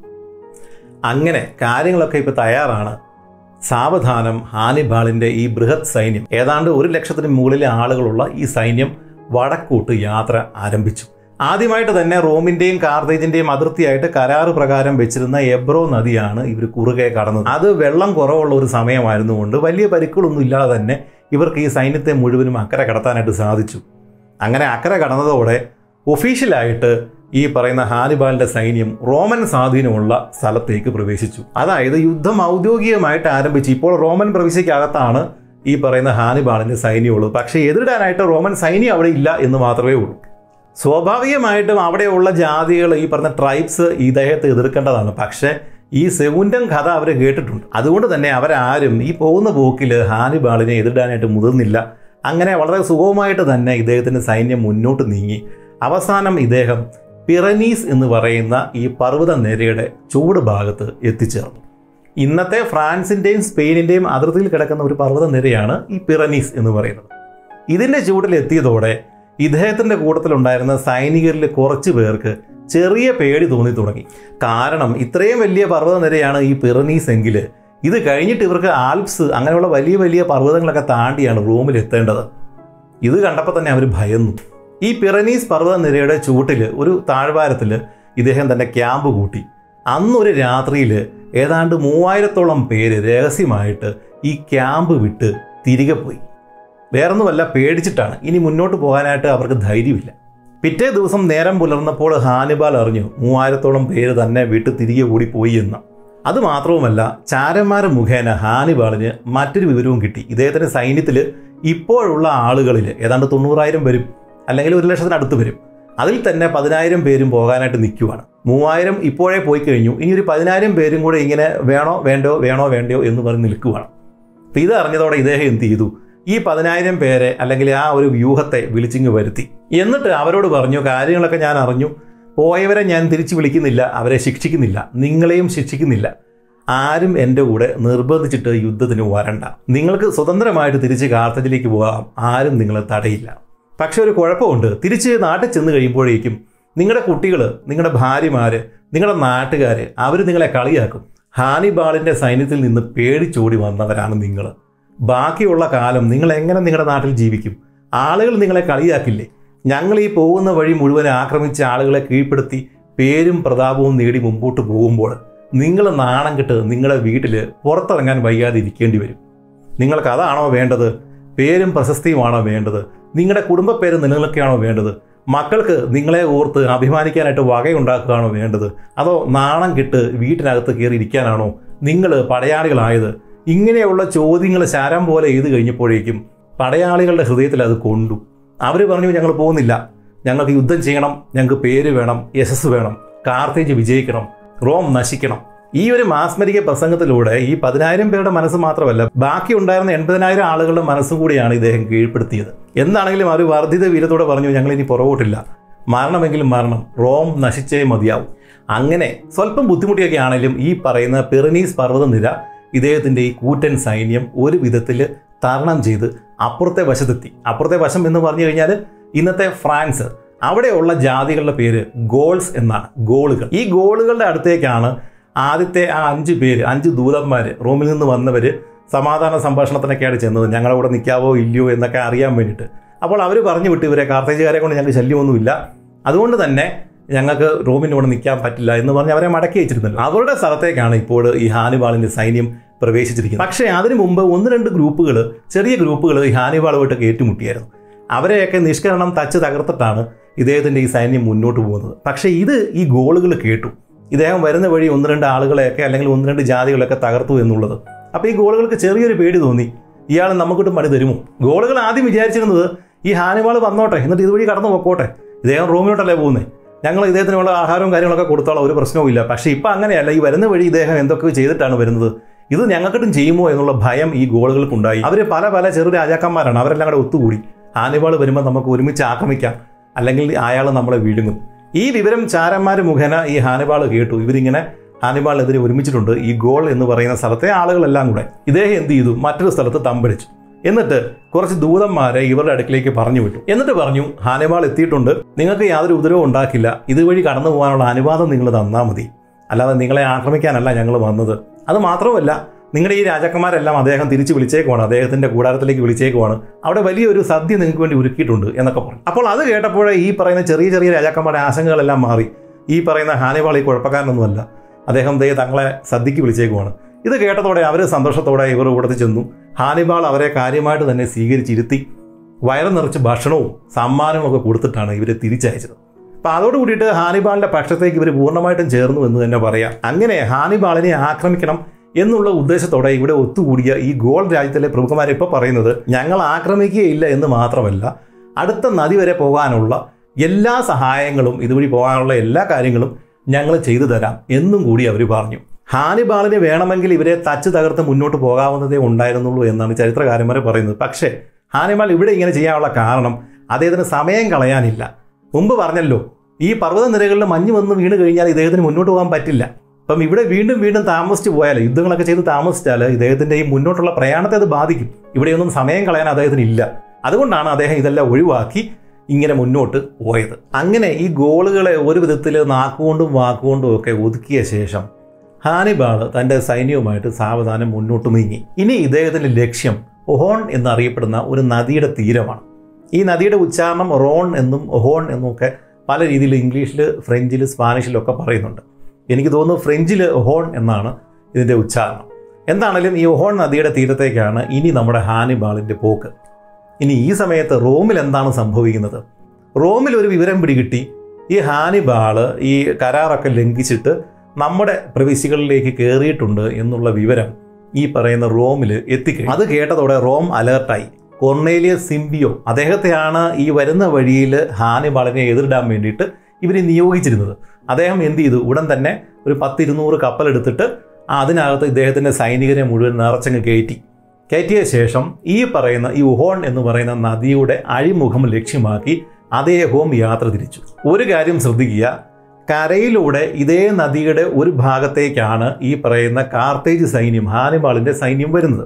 [SPEAKER 1] അങ്ങനെ കാര്യങ്ങളൊക്കെ ഇപ്പോൾ തയ്യാറാണ് സാവധാനം ഹാനിബാളിൻ്റെ ഈ ബൃഹത് സൈന്യം ഏതാണ്ട് ഒരു ലക്ഷത്തിന് മുകളിലെ ആളുകളുള്ള ഈ സൈന്യം വടക്കൂട്ട് യാത്ര ആരംഭിച്ചു ആദ്യമായിട്ട് തന്നെ റോമിൻ്റെയും കാർത്തേജിൻ്റെയും അതിർത്തിയായിട്ട് കരാറ് പ്രകാരം വെച്ചിരുന്ന എബ്രോ നദിയാണ് ഇവർ കുറുകെ കടന്നത് അത് വെള്ളം കുറവുള്ള ഒരു സമയമായിരുന്നു കൊണ്ട് വലിയ പരിക്കുകളൊന്നും ഇല്ലാതെ തന്നെ ഇവർക്ക് ഈ സൈന്യത്തെ മുഴുവനും അക്കരെ കടത്താനായിട്ട് സാധിച്ചു അങ്ങനെ അക്കരെ കടന്നതോടെ ഒഫീഷ്യലായിട്ട് ഈ പറയുന്ന ഹാനിബാലിന്റെ സൈന്യം റോമൻ സ്വാധീനമുള്ള സ്ഥലത്തേക്ക് പ്രവേശിച്ചു അതായത് യുദ്ധം ഔദ്യോഗികമായിട്ട് ആരംഭിച്ചു ഇപ്പോൾ റോമൻ പ്രവിശ്യക്കകത്താണ് ഈ പറയുന്ന ഹാനിബാളിന്റെ സൈന്യമുള്ളത് പക്ഷേ എതിരിടാനായിട്ട് റോമൻ സൈന്യം അവിടെ ഇല്ല എന്ന് മാത്രമേ ഉള്ളൂ സ്വാഭാവികമായിട്ടും അവിടെയുള്ള ജാതികൾ ഈ പറഞ്ഞ ട്രൈബ്സ് ഇദ്ദേഹത്തെ എതിർക്കേണ്ടതാണ് പക്ഷേ ഈ സെവുൻഡൻ കഥ അവർ കേട്ടിട്ടുണ്ട് അതുകൊണ്ട് തന്നെ അവരാരും ഈ പോകുന്ന പോക്കിൽ ഹാനിബാളിനെ എതിരിടാനായിട്ട് മുതിർന്നില്ല അങ്ങനെ വളരെ സുഗമമായിട്ട് തന്നെ ഇദ്ദേഹത്തിൻ്റെ സൈന്യം മുന്നോട്ട് നീങ്ങി അവസാനം ഇദ്ദേഹം പിറനീസ് എന്ന് പറയുന്ന ഈ പർവ്വത നിരയുടെ ചൂട് ഭാഗത്ത് എത്തിച്ചേർന്നു ഇന്നത്തെ ഫ്രാൻസിൻ്റെയും സ്പെയിനിൻ്റെയും അതിർത്തിയിൽ കിടക്കുന്ന ഒരു പർവ്വത നിരയാണ് ഈ പിറനീസ് എന്ന് പറയുന്നത് ഇതിൻ്റെ ചൂട്ടിലെത്തിയതോടെ ഇദ്ദേഹത്തിൻ്റെ കൂട്ടത്തിലുണ്ടായിരുന്ന സൈനികരിൽ കുറച്ച് പേർക്ക് ചെറിയ പേടി തോന്നി തുടങ്ങി കാരണം ഇത്രയും വലിയ പർവ്വത നിരയാണ് ഈ പിറനീസ് എങ്കിൽ ഇത് കഴിഞ്ഞിട്ട് ഇവർക്ക് ആൽപ്സ് അങ്ങനെയുള്ള വലിയ വലിയ പർവ്വതങ്ങളൊക്കെ താണ്ടിയാണ് റൂമിൽ എത്തേണ്ടത് ഇത് കണ്ടപ്പോൾ തന്നെ അവർ ഭയന്നു ഈ പിറനീസ് പർവ്വത നിരയുടെ ചൂട്ടിൽ ഒരു താഴ്വാരത്തിൽ ഇദ്ദേഹം തന്റെ ക്യാമ്പ് കൂട്ടി അന്നൊരു രാത്രിയിൽ ഏതാണ്ട് മൂവായിരത്തോളം പേര് രഹസ്യമായിട്ട് ഈ ക്യാമ്പ് വിട്ട് തിരികെ പോയി വേറൊന്നുമല്ല പേടിച്ചിട്ടാണ് ഇനി മുന്നോട്ട് പോകാനായിട്ട് അവർക്ക് ധൈര്യമില്ല പിറ്റേ ദിവസം നേരം പുലർന്നപ്പോൾ ഹാനിബാൽ അറിഞ്ഞു മൂവായിരത്തോളം പേര് തന്നെ വീട്ടിൽ തിരികെ ഓടിപ്പോയി എന്ന് അതുമാത്രവുമല്ല ചാരന്മാർ മുഖേന ഹാനിബാളിന് മറ്റൊരു വിവരവും കിട്ടി ഇദ്ദേഹത്തിന്റെ സൈന്യത്തിൽ ഇപ്പോഴുള്ള ആളുകളിൽ ഏതാണ്ട് തൊണ്ണൂറായിരം വരും അല്ലെങ്കിൽ ഒരു ലക്ഷത്തിനടുത്ത് വരും അതിൽ തന്നെ പതിനായിരം പേരും പോകാനായിട്ട് നിൽക്കുവാണ് മൂവായിരം ഇപ്പോഴേ പോയി കഴിഞ്ഞു ഇനി ഒരു പതിനായിരം പേരും കൂടെ ഇങ്ങനെ വേണോ വേണ്ടോ വേണോ വേണ്ടയോ എന്ന് പറഞ്ഞ് നിൽക്കുവാണ് അപ്പം ഇത് അറിഞ്ഞതോടെ ഇദ്ദേഹം എന്ത് ചെയ്തു ഈ പതിനായിരം പേരെ അല്ലെങ്കിൽ ആ ഒരു വ്യൂഹത്തെ വിളിച്ചിങ്ങ് വരുത്തി എന്നിട്ട് അവരോട് പറഞ്ഞു കാര്യങ്ങളൊക്കെ ഞാൻ അറിഞ്ഞു പോയവരെ ഞാൻ തിരിച്ചു വിളിക്കുന്നില്ല അവരെ ശിക്ഷിക്കുന്നില്ല നിങ്ങളെയും ശിക്ഷിക്കുന്നില്ല ആരും എൻ്റെ കൂടെ നിർബന്ധിച്ചിട്ട് യുദ്ധത്തിന് വരണ്ട നിങ്ങൾക്ക് സ്വതന്ത്രമായിട്ട് തിരിച്ച് കാർത്തജിലേക്ക് പോകാം ആരും നിങ്ങളെ തടയില്ല പക്ഷെ ഒരു കുഴപ്പമുണ്ട് തിരിച്ച് നാട്ടിൽ ചെന്ന് കഴിയുമ്പോഴേക്കും നിങ്ങളുടെ കുട്ടികൾ നിങ്ങളുടെ ഭാര്യമാര് നിങ്ങളുടെ നാട്ടുകാർ അവർ നിങ്ങളെ കളിയാക്കും ഹാനിബാളിൻ്റെ സൈന്യത്തിൽ നിന്ന് പേടിച്ചോടി വന്നവരാണ് നിങ്ങൾ ബാക്കിയുള്ള കാലം നിങ്ങൾ എങ്ങനെ നിങ്ങളുടെ നാട്ടിൽ ജീവിക്കും ആളുകൾ നിങ്ങളെ കളിയാക്കില്ലേ ഞങ്ങൾ ഈ പോകുന്ന വഴി മുഴുവൻ ആക്രമിച്ച ആളുകളെ കീഴ്പ്പെടുത്തി പേരും പ്രതാപവും നേടി മുമ്പോട്ട് പോകുമ്പോൾ നിങ്ങൾ നാണം കെട്ട് നിങ്ങളുടെ വീട്ടിൽ പുറത്തിറങ്ങാൻ വയ്യാതെ ഇരിക്കേണ്ടി വരും നിങ്ങൾക്ക് അതാണോ വേണ്ടത് പേരും പ്രശസ്തിയുമാണോ വേണ്ടത് നിങ്ങളുടെ കുടുംബ പേര് നിലനിൽക്കുകയാണോ വേണ്ടത് മക്കൾക്ക് നിങ്ങളെ ഓർത്ത് അഭിമാനിക്കാനായിട്ട് വകയുണ്ടാക്കുകയാണോ വേണ്ടത് അതോ നാണം കെട്ട് വീട്ടിനകത്ത് കയറി ഇരിക്കാനാണോ നിങ്ങൾ പടയാളികളായത് ഇങ്ങനെയുള്ള ചോദ്യങ്ങൾ ശാരം പോലെ എഴുതി കഴിഞ്ഞപ്പോഴേക്കും പടയാളികളുടെ ഹൃദയത്തിൽ അത് കൊണ്ടു അവർ പറഞ്ഞു ഞങ്ങൾ പോകുന്നില്ല ഞങ്ങൾക്ക് യുദ്ധം ചെയ്യണം ഞങ്ങൾക്ക് പേര് വേണം യശസ് വേണം കാർത്തേജ് വിജയിക്കണം റോം നശിക്കണം ഈ ഒരു മാസ്മരിക പ്രസംഗത്തിലൂടെ ഈ പതിനായിരം പേരുടെ മനസ്സ് മാത്രമല്ല ബാക്കി ഉണ്ടായിരുന്ന എൺപതിനായിരം ആളുകളുടെ മനസ്സും കൂടിയാണ് ഇദ്ദേഹം കീഴ്പ്പെടുത്തിയത് എന്താണെങ്കിലും അവർ വർദ്ധിത വീരത്തോടെ പറഞ്ഞു ഞങ്ങൾ ഇനി പുറകോട്ടില്ല മരണമെങ്കിലും മരണം റോം നശിച്ചേ മതിയാവും അങ്ങനെ സ്വല്പം ബുദ്ധിമുട്ടിയൊക്കെ ആണെങ്കിലും ഈ പറയുന്ന പെറിനീസ് പർവ്വത നിര ഇദ്ദേഹത്തിൻ്റെ ഈ കൂറ്റൻ സൈന്യം ഒരു വിധത്തിൽ തരണം ചെയ്ത് അപ്പുറത്തെ വശത്തെത്തി അപ്പുറത്തെ വശം എന്ന് പറഞ്ഞു കഴിഞ്ഞാൽ ഇന്നത്തെ ഫ്രാൻസ് അവിടെയുള്ള ജാതികളുടെ പേര് ഗോൾസ് എന്നാണ് ഗോളുകൾ ഈ ഗോളുകളുടെ അടുത്തേക്കാണ് ആദ്യത്തെ ആ അഞ്ച് പേര് അഞ്ച് ദൂതന്മാർ റോമിൽ നിന്ന് വന്നവർ സമാധാന സംഭാഷണത്തിനൊക്കെയാണ് ചെന്നത് ഞങ്ങളുടെ കൂടെ നിൽക്കാവോ ഇല്ലയോ എന്നൊക്കെ അറിയാൻ വേണ്ടിയിട്ട് അപ്പോൾ അവർ പറഞ്ഞു വിട്ടു ഇവരെ കാർത്തേജുകാരെ കൊണ്ട് ഞങ്ങൾക്ക് ശല്യമൊന്നുമില്ല അതുകൊണ്ട് തന്നെ ഞങ്ങൾക്ക് റോമിൻ്റെ കൂടെ നിൽക്കാൻ പറ്റില്ല എന്ന് പറഞ്ഞ് അവരെ മടക്കി വെച്ചിരുന്നല്ലോ അവരുടെ സ്ഥലത്തേക്കാണ് ഇപ്പോൾ ഈ ഹാനിബാളിൻ്റെ സൈന്യം പ്രവേശിച്ചിരിക്കുന്നത് പക്ഷേ അതിനു മുമ്പ് ഒന്ന് രണ്ട് ഗ്രൂപ്പുകൾ ചെറിയ ഗ്രൂപ്പുകൾ ഈ ഹാനിബാളുമായിട്ടൊക്കെ ഏറ്റുമുട്ടിയായിരുന്നു അവരെയൊക്കെ നിഷ്കരണം തച്ച് തകർത്തിട്ടാണ് ഇദ്ദേഹത്തിൻ്റെ ഈ സൈന്യം മുന്നോട്ട് പോകുന്നത് പക്ഷേ ഇത് ഈ ഗോളുകൾ കേട്ടു ഇദ്ദേഹം വരുന്ന വഴി ഒന്ന് രണ്ട് ആളുകളെയൊക്കെ അല്ലെങ്കിൽ ഒന്ന് രണ്ട് ജാതികളൊക്കെ തകർത്തു എന്നുള്ളത് അപ്പോൾ ഈ ഗോളുകൾക്ക് ചെറിയൊരു പേടി തോന്നി ഇയാൾ നമുക്കിട്ട് പണി തരുമോ ഗോളുകൾ ആദ്യം വിചാരിച്ചിരുന്നത് ഈ ഹാനിബാൾ വന്നോട്ടെ എന്നിട്ട് ഇതുവഴി കടന്നു പോക്കോട്ടെ ഇദ്ദേഹം റൂമിലോട്ടല്ലേ പോകുന്നത് ഞങ്ങൾ ഇദ്ദേഹത്തിനുള്ള ആഹാരവും കാര്യങ്ങളൊക്കെ കൊടുത്തോളാം ഒരു പ്രശ്നവും ഇല്ല പക്ഷേ ഇപ്പം അങ്ങനെയല്ല ഈ വരുന്ന വഴി ഇദ്ദേഹം എന്തൊക്കെ ചെയ്തിട്ടാണ് വരുന്നത് ഇത് ഞങ്ങൾക്കിട്ടും ചെയ്യുമോ എന്നുള്ള ഭയം ഈ ഗോളുകൾക്കുണ്ടായി അവർ പല പല ചെറു രാജാക്കന്മാരാണ് അവരെല്ലാം കൂടെ ഒത്തുകൂടി ഹാനിബാൾ വരുമ്പോൾ നമുക്ക് ഒരുമിച്ച് ആക്രമിക്കാം അല്ലെങ്കിൽ അയാൾ നമ്മളെ വിഴുങ്ങും ഈ വിവരം ചാരന്മാർ മുഖേന ഈ ഹാനിബാൾ കേട്ടു ഇവരിങ്ങനെ ഹാനിബാളിനെതിരെ ഒരുമിച്ചിട്ടുണ്ട് ഈ ഗോൾ എന്ന് പറയുന്ന സ്ഥലത്തെ ആളുകളെല്ലാം കൂടെ ഇദ്ദേഹം എന്ത് ചെയ്തു മറ്റൊരു സ്ഥലത്ത് തമ്പടിച്ചു എന്നിട്ട് കുറച്ച് ദൂതന്മാരെ ഇവരുടെ അടുക്കിലേക്ക് പറഞ്ഞു വിട്ടു എന്നിട്ട് പറഞ്ഞു ഹാനിബാൾ എത്തിയിട്ടുണ്ട് നിങ്ങൾക്ക് യാതൊരു ഉപദ്രവവും ഉണ്ടാക്കില്ല ഇതുവഴി കടന്നു പോകാനുള്ള അനുവാദം നിങ്ങൾ തന്നാൽ മതി അല്ലാതെ നിങ്ങളെ ആക്രമിക്കാനല്ല ഞങ്ങൾ വന്നത് അത് മാത്രമല്ല നിങ്ങളുടെ ഈ രാജാക്കന്മാരെല്ലാം അദ്ദേഹം തിരിച്ച് വിളിച്ചേക്കുവാണ് അദ്ദേഹത്തിന്റെ കൂടാരത്തിലേക്ക് വിളിച്ചേക്കുവാണ് അവിടെ വലിയൊരു സദ്യ നിങ്ങൾക്ക് വേണ്ടി ഒരുക്കിയിട്ടുണ്ട് എന്നൊക്കെ പറഞ്ഞു അപ്പോൾ അത് കേട്ടപ്പോൾ ഈ പറയുന്ന ചെറിയ ചെറിയ രാജാക്കന്മാരുടെ ആശങ്കകളെല്ലാം മാറി ഈ പറയുന്ന ഹാനിബാൾ ഈ കുഴപ്പക്കാരനൊന്നുമല്ല അദ്ദേഹം ദേ തങ്ങളെ സദ്യക്ക് വിളിച്ചേക്കുവാണ് ഇത് കേട്ടതോടെ അവർ സന്തോഷത്തോടെ ഇവർ കൂടത്തിൽ ചെന്നു ഹാനിബാൾ അവരെ കാര്യമായിട്ട് തന്നെ സ്വീകരിച്ചിരുത്തി വയറ് നിറച്ച് ഭക്ഷണവും സമ്മാനവും ഒക്കെ കൊടുത്തിട്ടാണ് ഇവരെ തിരിച്ചയച്ചത് അപ്പോൾ അതോട് കൂടിയിട്ട് ഹാനിബാളിൻ്റെ പക്ഷത്തേക്ക് ഇവർ പൂർണ്ണമായിട്ടും ചേർന്നു എന്ന് തന്നെ പറയാം അങ്ങനെ ഹാനിബാളിനെ ആക്രമിക്കണം എന്നുള്ള ഉദ്ദേശത്തോടെ ഇവിടെ ഒത്തുകൂടിയ ഈ ഗോൾ രാജ്യത്തിലെ പ്രമുഖന്മാർ ഇപ്പോൾ പറയുന്നത് ഞങ്ങൾ ആക്രമിക്കുകയില്ല എന്ന് മാത്രമല്ല അടുത്ത നദി വരെ പോകാനുള്ള എല്ലാ സഹായങ്ങളും ഇതുവഴി പോകാനുള്ള എല്ലാ കാര്യങ്ങളും ഞങ്ങൾ ചെയ്തു തരാം എന്നും കൂടി അവർ പറഞ്ഞു ഹാനിബാളിന് വേണമെങ്കിൽ ഇവരെ തച്ച് തകർത്ത് മുന്നോട്ട് പോകാവുന്നതേ ഉണ്ടായിരുന്നുള്ളൂ എന്നാണ് ചരിത്രകാരന്മാർ പറയുന്നത് പക്ഷേ ഹാനിബാൾ ഇവിടെ ഇങ്ങനെ ചെയ്യാനുള്ള കാരണം അദ്ദേഹത്തിന് സമയം കളയാനില്ല മുമ്പ് പറഞ്ഞല്ലോ ഈ പർവ്വത നിരകളിൽ മഞ്ഞ് വന്ന് വീണ് കഴിഞ്ഞാൽ ഇദ്ദേഹത്തിന് മുന്നോട്ട് പോകാൻ പറ്റില്ല അപ്പം ഇവിടെ വീണ്ടും വീണ്ടും താമസിച്ച് പോയാൽ യുദ്ധങ്ങളൊക്കെ ചെയ്ത് താമസിച്ചാൽ ഇദ്ദേഹത്തിൻ്റെ ഈ മുന്നോട്ടുള്ള പ്രയാണത്തെ അത് ബാധിക്കും ഇവിടെയൊന്നും സമയം കളയാൻ അദ്ദേഹത്തിന് ഇല്ല അതുകൊണ്ടാണ് അദ്ദേഹം ഇതെല്ലാം ഒഴിവാക്കി ഇങ്ങനെ മുന്നോട്ട് പോയത് അങ്ങനെ ഈ ഗോളുകളെ ഒരു വിധത്തിൽ നാക്കുകൊണ്ടും വാക്കുകൊണ്ടും ഒക്കെ ഒതുക്കിയ ശേഷം ഹാനിബാൾ തൻ്റെ സൈന്യവുമായിട്ട് സാവധാനം മുന്നോട്ട് നീങ്ങി ഇനി ഇദ്ദേഹത്തിൻ്റെ ലക്ഷ്യം ഒഹോൺ എന്നറിയപ്പെടുന്ന ഒരു നദിയുടെ തീരമാണ് ഈ നദിയുടെ ഉച്ചാരണം റോൺ എന്നും ഒഹോൺ എന്നും ഒക്കെ പല രീതിയിൽ ഇംഗ്ലീഷിൽ ഫ്രഞ്ചിൽ സ്പാനിഷിലൊക്കെ പറയുന്നുണ്ട് എനിക്ക് തോന്നുന്നു ഫ്രഞ്ചിൽ ഒഹോൺ എന്നാണ് ഇതിൻ്റെ ഉച്ചാരണം എന്താണെങ്കിലും ഈ ഒഹോൺ നദിയുടെ തീരത്തേക്കാണ് ഇനി നമ്മുടെ ഹാനിബാളിൻ്റെ പോക്ക് ഇനി ഈ സമയത്ത് റോമിൽ എന്താണ് സംഭവിക്കുന്നത് റോമിൽ ഒരു വിവരം പിടികിട്ടി ഈ ഹാനിബാള് ഈ കരാറൊക്കെ ലംഘിച്ചിട്ട് നമ്മുടെ പ്രവിശ്യകളിലേക്ക് കയറിയിട്ടുണ്ട് എന്നുള്ള വിവരം ഈ പറയുന്ന റോമിൽ എത്തിക്കഴിഞ്ഞു അത് കേട്ടതോടെ റോം അലേർട്ടായി കൊർണേലിയസ് സിംബിയോ അദ്ദേഹത്തെയാണ് ഈ വരുന്ന വഴിയിൽ ഹാനിബാളിനെ എതിരിടാൻ വേണ്ടിയിട്ട് ഇവർ നിയോഗിച്ചിരുന്നത് അദ്ദേഹം എന്ത് ചെയ്തു ഉടൻ തന്നെ ഒരു പത്തിരുന്നൂറ് കപ്പലെടുത്തിട്ട് അതിനകത്ത് ഇദ്ദേഹത്തിൻ്റെ സൈനികരെ മുഴുവൻ നിറച്ചങ്ങ് കയറ്റി കയറ്റിയ ശേഷം ഈ പറയുന്ന ഈ ഉഹോൺ എന്ന് പറയുന്ന നദിയുടെ അഴിമുഖം ലക്ഷ്യമാക്കി അദ്ദേഹവും യാത്ര തിരിച്ചു ഒരു കാര്യം ശ്രദ്ധിക്കുക കരയിലൂടെ ഇതേ നദിയുടെ ഒരു ഭാഗത്തേക്കാണ് ഈ പറയുന്ന കാർത്തേജ് സൈന്യം ഹാനിബാളിൻ്റെ സൈന്യം വരുന്നത്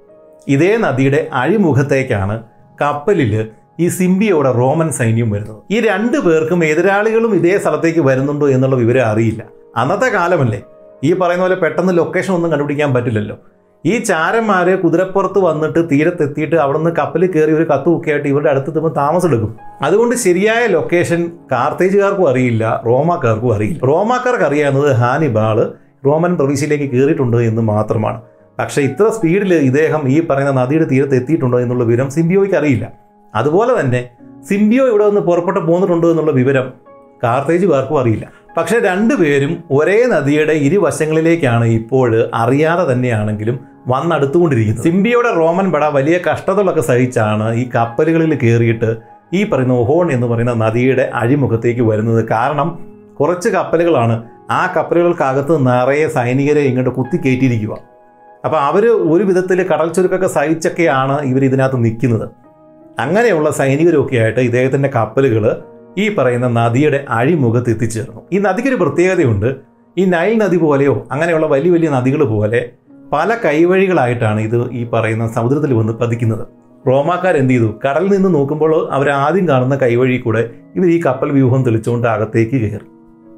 [SPEAKER 1] ഇതേ നദിയുടെ അഴിമുഖത്തേക്കാണ് കപ്പലിൽ ഈ സിംബിയോടെ റോമൻ സൈന്യം വരുന്നത് ഈ രണ്ടു പേർക്കും എതിരാളികളും ഇതേ സ്ഥലത്തേക്ക് വരുന്നുണ്ടോ എന്നുള്ള വിവരം അറിയില്ല അന്നത്തെ കാലമല്ലേ ഈ പറയുന്ന പോലെ പെട്ടെന്ന് ലൊക്കേഷൻ ഒന്നും കണ്ടുപിടിക്കാൻ പറ്റില്ലല്ലോ ഈ ചാരന്മാര് കുതിരപ്പുറത്ത് വന്നിട്ട് തീരത്തെത്തിയിട്ട് അവിടെ നിന്ന് കപ്പലിൽ കയറി ഒരു കത്ത് ഒക്കെ ഇവരുടെ അടുത്തെത്തുമ്പോൾ താമസം എടുക്കും അതുകൊണ്ട് ശരിയായ ലൊക്കേഷൻ കാർത്തേജുകാർക്കും അറിയില്ല റോമാക്കാർക്കും അറിയില്ല റോമാക്കാർക്ക് അറിയാവുന്നത് ഹാനിബാള് റോമൻ പ്രവിശ്യയിലേക്ക് കയറിയിട്ടുണ്ട് എന്ന് മാത്രമാണ് പക്ഷേ ഇത്ര സ്പീഡിൽ ഇദ്ദേഹം ഈ പറയുന്ന നദിയുടെ തീരത്ത് എത്തിയിട്ടുണ്ടോ എന്നുള്ള വിവരം സിംബിയോയ്ക്ക് അറിയില്ല അതുപോലെ തന്നെ സിംബിയോ ഇവിടെ നിന്ന് പുറപ്പെട്ട് പോന്നിട്ടുണ്ടോ എന്നുള്ള വിവരം കാർത്തേജുകാർക്കും അറിയില്ല പക്ഷേ രണ്ടുപേരും ഒരേ നദിയുടെ ഇരുവശങ്ങളിലേക്കാണ് ഇപ്പോൾ അറിയാതെ തന്നെയാണെങ്കിലും വന്നടുത്തുകൊണ്ടിരിക്കുന്നത് സിംബിയോടെ റോമൻ പട വലിയ കഷ്ടതകളൊക്കെ സഹിച്ചാണ് ഈ കപ്പലുകളിൽ കയറിയിട്ട് ഈ പറയുന്ന ഒഹോൺ എന്ന് പറയുന്ന നദിയുടെ അഴിമുഖത്തേക്ക് വരുന്നത് കാരണം കുറച്ച് കപ്പലുകളാണ് ആ കപ്പലുകൾക്കകത്ത് നിറയെ സൈനികരെ ഇങ്ങോട്ട് കുത്തിക്കയറ്റിയിരിക്കുക അപ്പോൾ അവർ ഒരു വിധത്തിൽ കടൽ ചുരുക്കൊക്കെ സഹിച്ചൊക്കെയാണ് ഇവർ ഇതിനകത്ത് നിൽക്കുന്നത് അങ്ങനെയുള്ള സൈനികരൊക്കെ ആയിട്ട് ഇദ്ദേഹത്തിൻ്റെ കപ്പലുകൾ ഈ പറയുന്ന നദിയുടെ അഴിമുഖത്ത് എത്തിച്ചേർന്നു ഈ നദിക്കൊരു പ്രത്യേകതയുണ്ട് ഈ നൈൽ നദി പോലെയോ അങ്ങനെയുള്ള വലിയ വലിയ നദികൾ പോലെ പല കൈവഴികളായിട്ടാണ് ഇത് ഈ പറയുന്ന സമുദ്രത്തിൽ വന്ന് പതിക്കുന്നത് റോമാക്കാർ എന്ത് ചെയ്തു കടലിൽ നിന്ന് നോക്കുമ്പോൾ അവർ ആദ്യം കാണുന്ന കൈവഴി കൂടെ ഇവർ ഈ കപ്പൽ വ്യൂഹം തെളിച്ചുകൊണ്ട് അകത്തേക്ക് കയറി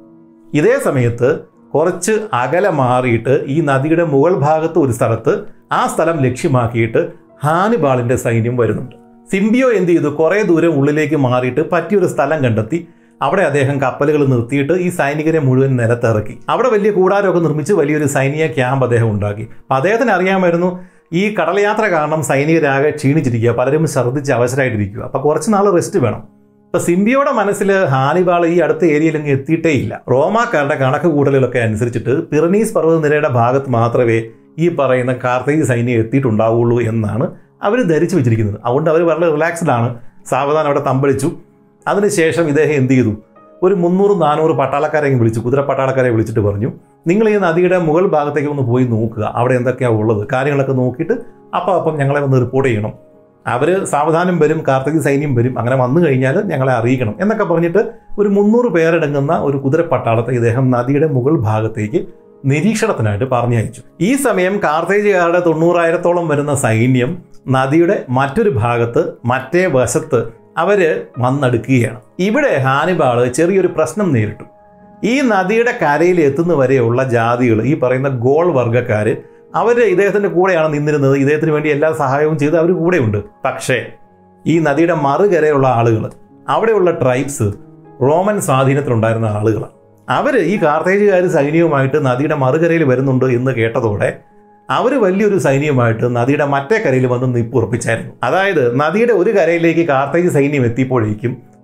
[SPEAKER 1] ഇതേ സമയത്ത് കുറച്ച് അകലെ മാറിയിട്ട് ഈ നദിയുടെ മുകൾ ഭാഗത്ത് ഒരു സ്ഥലത്ത് ആ സ്ഥലം ലക്ഷ്യമാക്കിയിട്ട് ഹാനിബാളിന്റെ സൈന്യം വരുന്നുണ്ട് സിംബിയോ എന്ത് ചെയ്തു കുറേ ദൂരം ഉള്ളിലേക്ക് മാറിയിട്ട് പറ്റിയൊരു സ്ഥലം കണ്ടെത്തി അവിടെ അദ്ദേഹം കപ്പലുകൾ നിർത്തിയിട്ട് ഈ സൈനികരെ മുഴുവൻ നിലത്തിറക്കി അവിടെ വലിയ കൂടാരമൊക്കെ നിർമ്മിച്ച് വലിയൊരു സൈനിക ക്യാമ്പ് അദ്ദേഹം ഉണ്ടാക്കി അപ്പം അദ്ദേഹത്തിന് അറിയാമായിരുന്നു ഈ കടൽയാത്ര കാരണം സൈനികരാകെ ക്ഷീണിച്ചിരിക്കുക പലരും ഛർദ്ദിച്ച് അവസരമായിട്ടിരിക്കുക അപ്പോൾ കുറച്ച് നാൾ റെസ്റ്റ് വേണം ഇപ്പൊ സിംബിയോടെ മനസ്സിൽ ഹാനിബാൾ ഈ അടുത്ത ഏരിയയിലെങ്കിൽ എത്തിയിട്ടേ ഇല്ല റോമാക്കാരുടെ കണക്ക് കൂട്ടലുകളൊക്കെ അനുസരിച്ചിട്ട് പിറനീസ് പർവ്വതനിരയുടെ ഭാഗത്ത് മാത്രമേ ഈ പറയുന്ന കാർത്തേജ് സൈന്യം എത്തിയിട്ടുണ്ടാവുള്ളൂ എന്നാണ് അവർ ധരിച്ചു വെച്ചിരിക്കുന്നത് അതുകൊണ്ട് അവർ വളരെ റിലാക്സ്ഡ് ആണ് സാവധാനം അവിടെ തമ്പളിച്ചു അതിനുശേഷം ഇദ്ദേഹം എന്ത് ചെയ്തു ഒരു മുന്നൂറ് നാനൂറ് പട്ടാളക്കാരെ വിളിച്ചു കുതിര പട്ടാളക്കാരെ വിളിച്ചിട്ട് പറഞ്ഞു നിങ്ങൾ ഈ നദിയുടെ മുകൾ ഭാഗത്തേക്ക് ഒന്ന് പോയി നോക്കുക അവിടെ എന്തൊക്കെയാണ് ഉള്ളത് കാര്യങ്ങളൊക്കെ നോക്കിയിട്ട് അപ്പം അപ്പം ഞങ്ങളെ ഒന്ന് റിപ്പോർട്ട് ചെയ്യണം അവർ സാവധാനം വരും കാർത്തിക സൈന്യം വരും അങ്ങനെ വന്നു കഴിഞ്ഞാൽ ഞങ്ങളെ അറിയിക്കണം എന്നൊക്കെ പറഞ്ഞിട്ട് ഒരു മുന്നൂറ് പേരടങ്ങുന്ന ഒരു കുതിര പട്ടാളത്തെ ഇദ്ദേഹം നദിയുടെ മുകൾ ഭാഗത്തേക്ക് നിരീക്ഷണത്തിനായിട്ട് പറഞ്ഞയച്ചു ഈ സമയം കാർത്തേജുകാരുടെ തൊണ്ണൂറായിരത്തോളം വരുന്ന സൈന്യം നദിയുടെ മറ്റൊരു ഭാഗത്ത് മറ്റേ വശത്ത് അവര് വന്നെടുക്കുകയാണ് ഇവിടെ ഹാനിബാള് ചെറിയൊരു പ്രശ്നം നേരിട്ടു ഈ നദിയുടെ കരയിൽ എത്തുന്ന വരെയുള്ള ജാതികൾ ഈ പറയുന്ന ഗോൾ വർഗ്ഗക്കാർ അവർ ഇദ്ദേഹത്തിൻ്റെ കൂടെയാണ് നിന്നിരുന്നത് ഇദ്ദേഹത്തിന് വേണ്ടി എല്ലാ സഹായവും ചെയ്ത് അവർ കൂടെയുണ്ട് പക്ഷേ ഈ നദിയുടെ മറുകരയുള്ള ആളുകൾ അവിടെയുള്ള ട്രൈബ്സ് റോമൻ സ്വാധീനത്തിലുണ്ടായിരുന്ന ആളുകളാണ് അവർ ഈ കാർത്തേജുകാർ സൈന്യവുമായിട്ട് നദിയുടെ മറുകരയിൽ വരുന്നുണ്ട് എന്ന് കേട്ടതോടെ അവർ വലിയൊരു സൈന്യവുമായിട്ട് നദിയുടെ മറ്റേ കരയിൽ വന്ന് നിപ്പ് ഉറപ്പിച്ചായിരുന്നു അതായത് നദിയുടെ ഒരു കരയിലേക്ക് കാർത്തേജ് സൈന്യം എത്തിയപ്പോഴേക്കും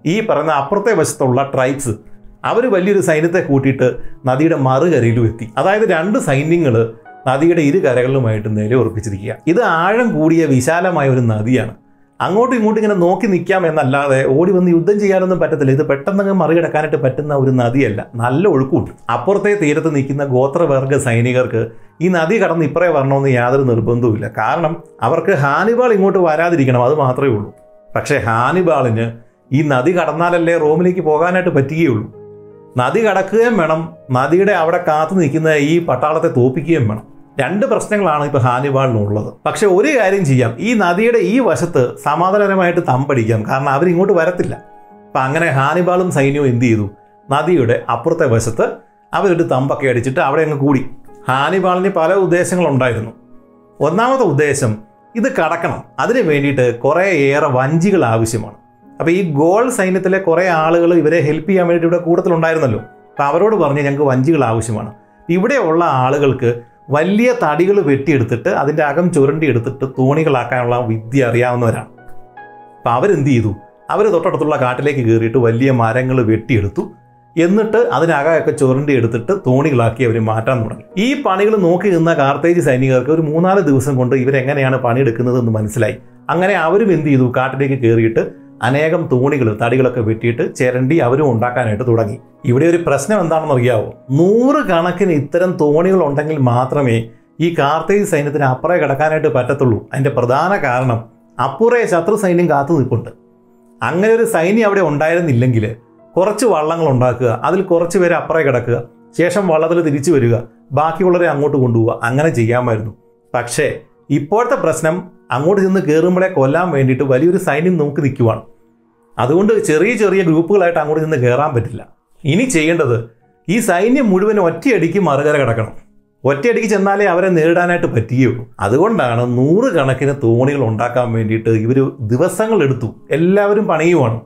[SPEAKER 1] ഈ പറയുന്ന അപ്പുറത്തെ വശത്തുള്ള ട്രൈബ്സ് അവർ വലിയൊരു സൈന്യത്തെ കൂട്ടിയിട്ട് നദിയുടെ മറുകരയിലും എത്തി അതായത് രണ്ട് സൈന്യങ്ങൾ നദിയുടെ ഇരു കരകളിലുമായിട്ട് നില ഉറപ്പിച്ചിരിക്കുക ഇത് ആഴം കൂടിയ വിശാലമായ ഒരു നദിയാണ് അങ്ങോട്ടും ഇങ്ങോട്ടും ഇങ്ങനെ നോക്കി നിൽക്കാം എന്നല്ലാതെ ഓടി വന്ന് യുദ്ധം ചെയ്യാനൊന്നും പറ്റത്തില്ല ഇത് പെട്ടെന്ന് മറികടക്കാനായിട്ട് പറ്റുന്ന ഒരു നദിയല്ല നല്ല ഒഴുക്കുണ്ട് അപ്പുറത്തെ തീരത്ത് നിൽക്കുന്ന ഗോത്രവർഗ സൈനികർക്ക് ഈ നദി കടന്ന് ഇപ്പറേ വരണമെന്ന് യാതൊരു നിർബന്ധവുമില്ല കാരണം അവർക്ക് ഹാനിബാൾ ഇങ്ങോട്ട് വരാതിരിക്കണം അത് മാത്രമേ ഉള്ളൂ പക്ഷേ ഹാനിബാളിന് ഈ നദി കടന്നാലല്ലേ റോമിലേക്ക് പോകാനായിട്ട് പറ്റുകയുള്ളൂ നദി കടക്കുകയും വേണം നദിയുടെ അവിടെ കാത്തു നിൽക്കുന്ന ഈ പട്ടാളത്തെ തോപ്പിക്കുകയും വേണം രണ്ട് പ്രശ്നങ്ങളാണ് ഇപ്പോൾ ഹാനിബാളിനുള്ളത് പക്ഷെ ഒരു കാര്യം ചെയ്യാം ഈ നദിയുടെ ഈ വശത്ത് സമാധാനപരമായിട്ട് തമ്പടിക്കാം കാരണം അവരിങ്ങോട്ട് വരത്തില്ല അപ്പം അങ്ങനെ ഹാനിബാളും സൈന്യവും എന്ത് ചെയ്തു നദിയുടെ അപ്പുറത്തെ വശത്ത് അവരൊരു തമ്പൊക്കെ അടിച്ചിട്ട് അവിടെ അങ്ങ് കൂടി ഹാനിബാളിന് പല ഉദ്ദേശങ്ങളുണ്ടായിരുന്നു ഒന്നാമത്തെ ഉദ്ദേശം ഇത് കടക്കണം അതിന് വേണ്ടിയിട്ട് കുറേയേറെ വഞ്ചികൾ ആവശ്യമാണ് അപ്പോൾ ഈ ഗോൾ സൈന്യത്തിലെ കുറേ ആളുകൾ ഇവരെ ഹെൽപ്പ് ചെയ്യാൻ വേണ്ടി ഇവിടെ കൂട്ടത്തിലുണ്ടായിരുന്നല്ലോ അപ്പോൾ അവരോട് പറഞ്ഞ് ഞങ്ങൾക്ക് വഞ്ചികൾ ആവശ്യമാണ് ഇവിടെയുള്ള ആളുകൾക്ക് വലിയ തടികൾ വെട്ടിയെടുത്തിട്ട് അതിൻ്റെ അകം ചുരണ്ടി എടുത്തിട്ട് തോണികളാക്കാനുള്ള വിദ്യ അറിയാവുന്നവരാണ് അപ്പം അവരെന്ത് ചെയ്തു അവർ തൊട്ടടുത്തുള്ള കാട്ടിലേക്ക് കയറിയിട്ട് വലിയ മരങ്ങൾ വെട്ടിയെടുത്തു എന്നിട്ട് അതിനകമൊക്കെ ചുരണ്ടി എടുത്തിട്ട് തോണികളാക്കി അവർ മാറ്റാൻ തുടങ്ങി ഈ പണികൾ നോക്കി നിന്ന കാർത്തേജ് സൈനികർക്ക് ഒരു മൂന്നാല് ദിവസം കൊണ്ട് ഇവരെങ്ങനെയാണ് പണിയെടുക്കുന്നത് എന്ന് മനസ്സിലായി അങ്ങനെ അവരും എന്ത് ചെയ്തു കാട്ടിലേക്ക് കയറിയിട്ട് അനേകം തോണികൾ തടികളൊക്കെ വെട്ടിയിട്ട് ചിരണ്ടി അവരും ഉണ്ടാക്കാനായിട്ട് തുടങ്ങി ഇവിടെ ഒരു പ്രശ്നം എന്താണെന്ന് അറിയാവോ നൂറ് കണക്കിന് ഇത്തരം തോണികൾ ഉണ്ടെങ്കിൽ മാത്രമേ ഈ കാർത്തേജ് സൈന്യത്തിന് അപ്പുറേ കിടക്കാനായിട്ട് പറ്റത്തുള്ളൂ അതിൻ്റെ പ്രധാന കാരണം അപ്പുറേ ശത്രു സൈന്യം കാത്തു നിൽപ്പുണ്ട് അങ്ങനെ ഒരു സൈന്യം അവിടെ ഉണ്ടായിരുന്നില്ലെങ്കിൽ കുറച്ച് വള്ളങ്ങൾ ഉണ്ടാക്കുക അതിൽ കുറച്ച് പേര് അപ്പുറേ കിടക്കുക ശേഷം വള്ളത്തിൽ തിരിച്ചു വരിക ബാക്കിയുള്ളവരെ അങ്ങോട്ട് കൊണ്ടുപോവുക അങ്ങനെ ചെയ്യാമായിരുന്നു പക്ഷേ ഇപ്പോഴത്തെ പ്രശ്നം അങ്ങോട്ട് ചെന്ന് കയറുമ്പോഴേ കൊല്ലാൻ വേണ്ടിയിട്ട് വലിയൊരു സൈന്യം നോക്കി നിൽക്കുവാണ് അതുകൊണ്ട് ചെറിയ ചെറിയ ഗ്രൂപ്പുകളായിട്ട് അങ്ങോട്ട് ചെന്ന് കയറാൻ പറ്റില്ല ഇനി ചെയ്യേണ്ടത് ഈ സൈന്യം മുഴുവൻ ഒറ്റയടിക്ക് മറുകര കിടക്കണം ഒറ്റയടിക്ക് ചെന്നാലേ അവരെ നേരിടാനായിട്ട് പറ്റുകയുള്ളൂ അതുകൊണ്ടാണ് നൂറുകണക്കിന് തോണികൾ ഉണ്ടാക്കാൻ വേണ്ടിയിട്ട് ഇവർ ദിവസങ്ങൾ എടുത്തു എല്ലാവരും പണിയുവാണ്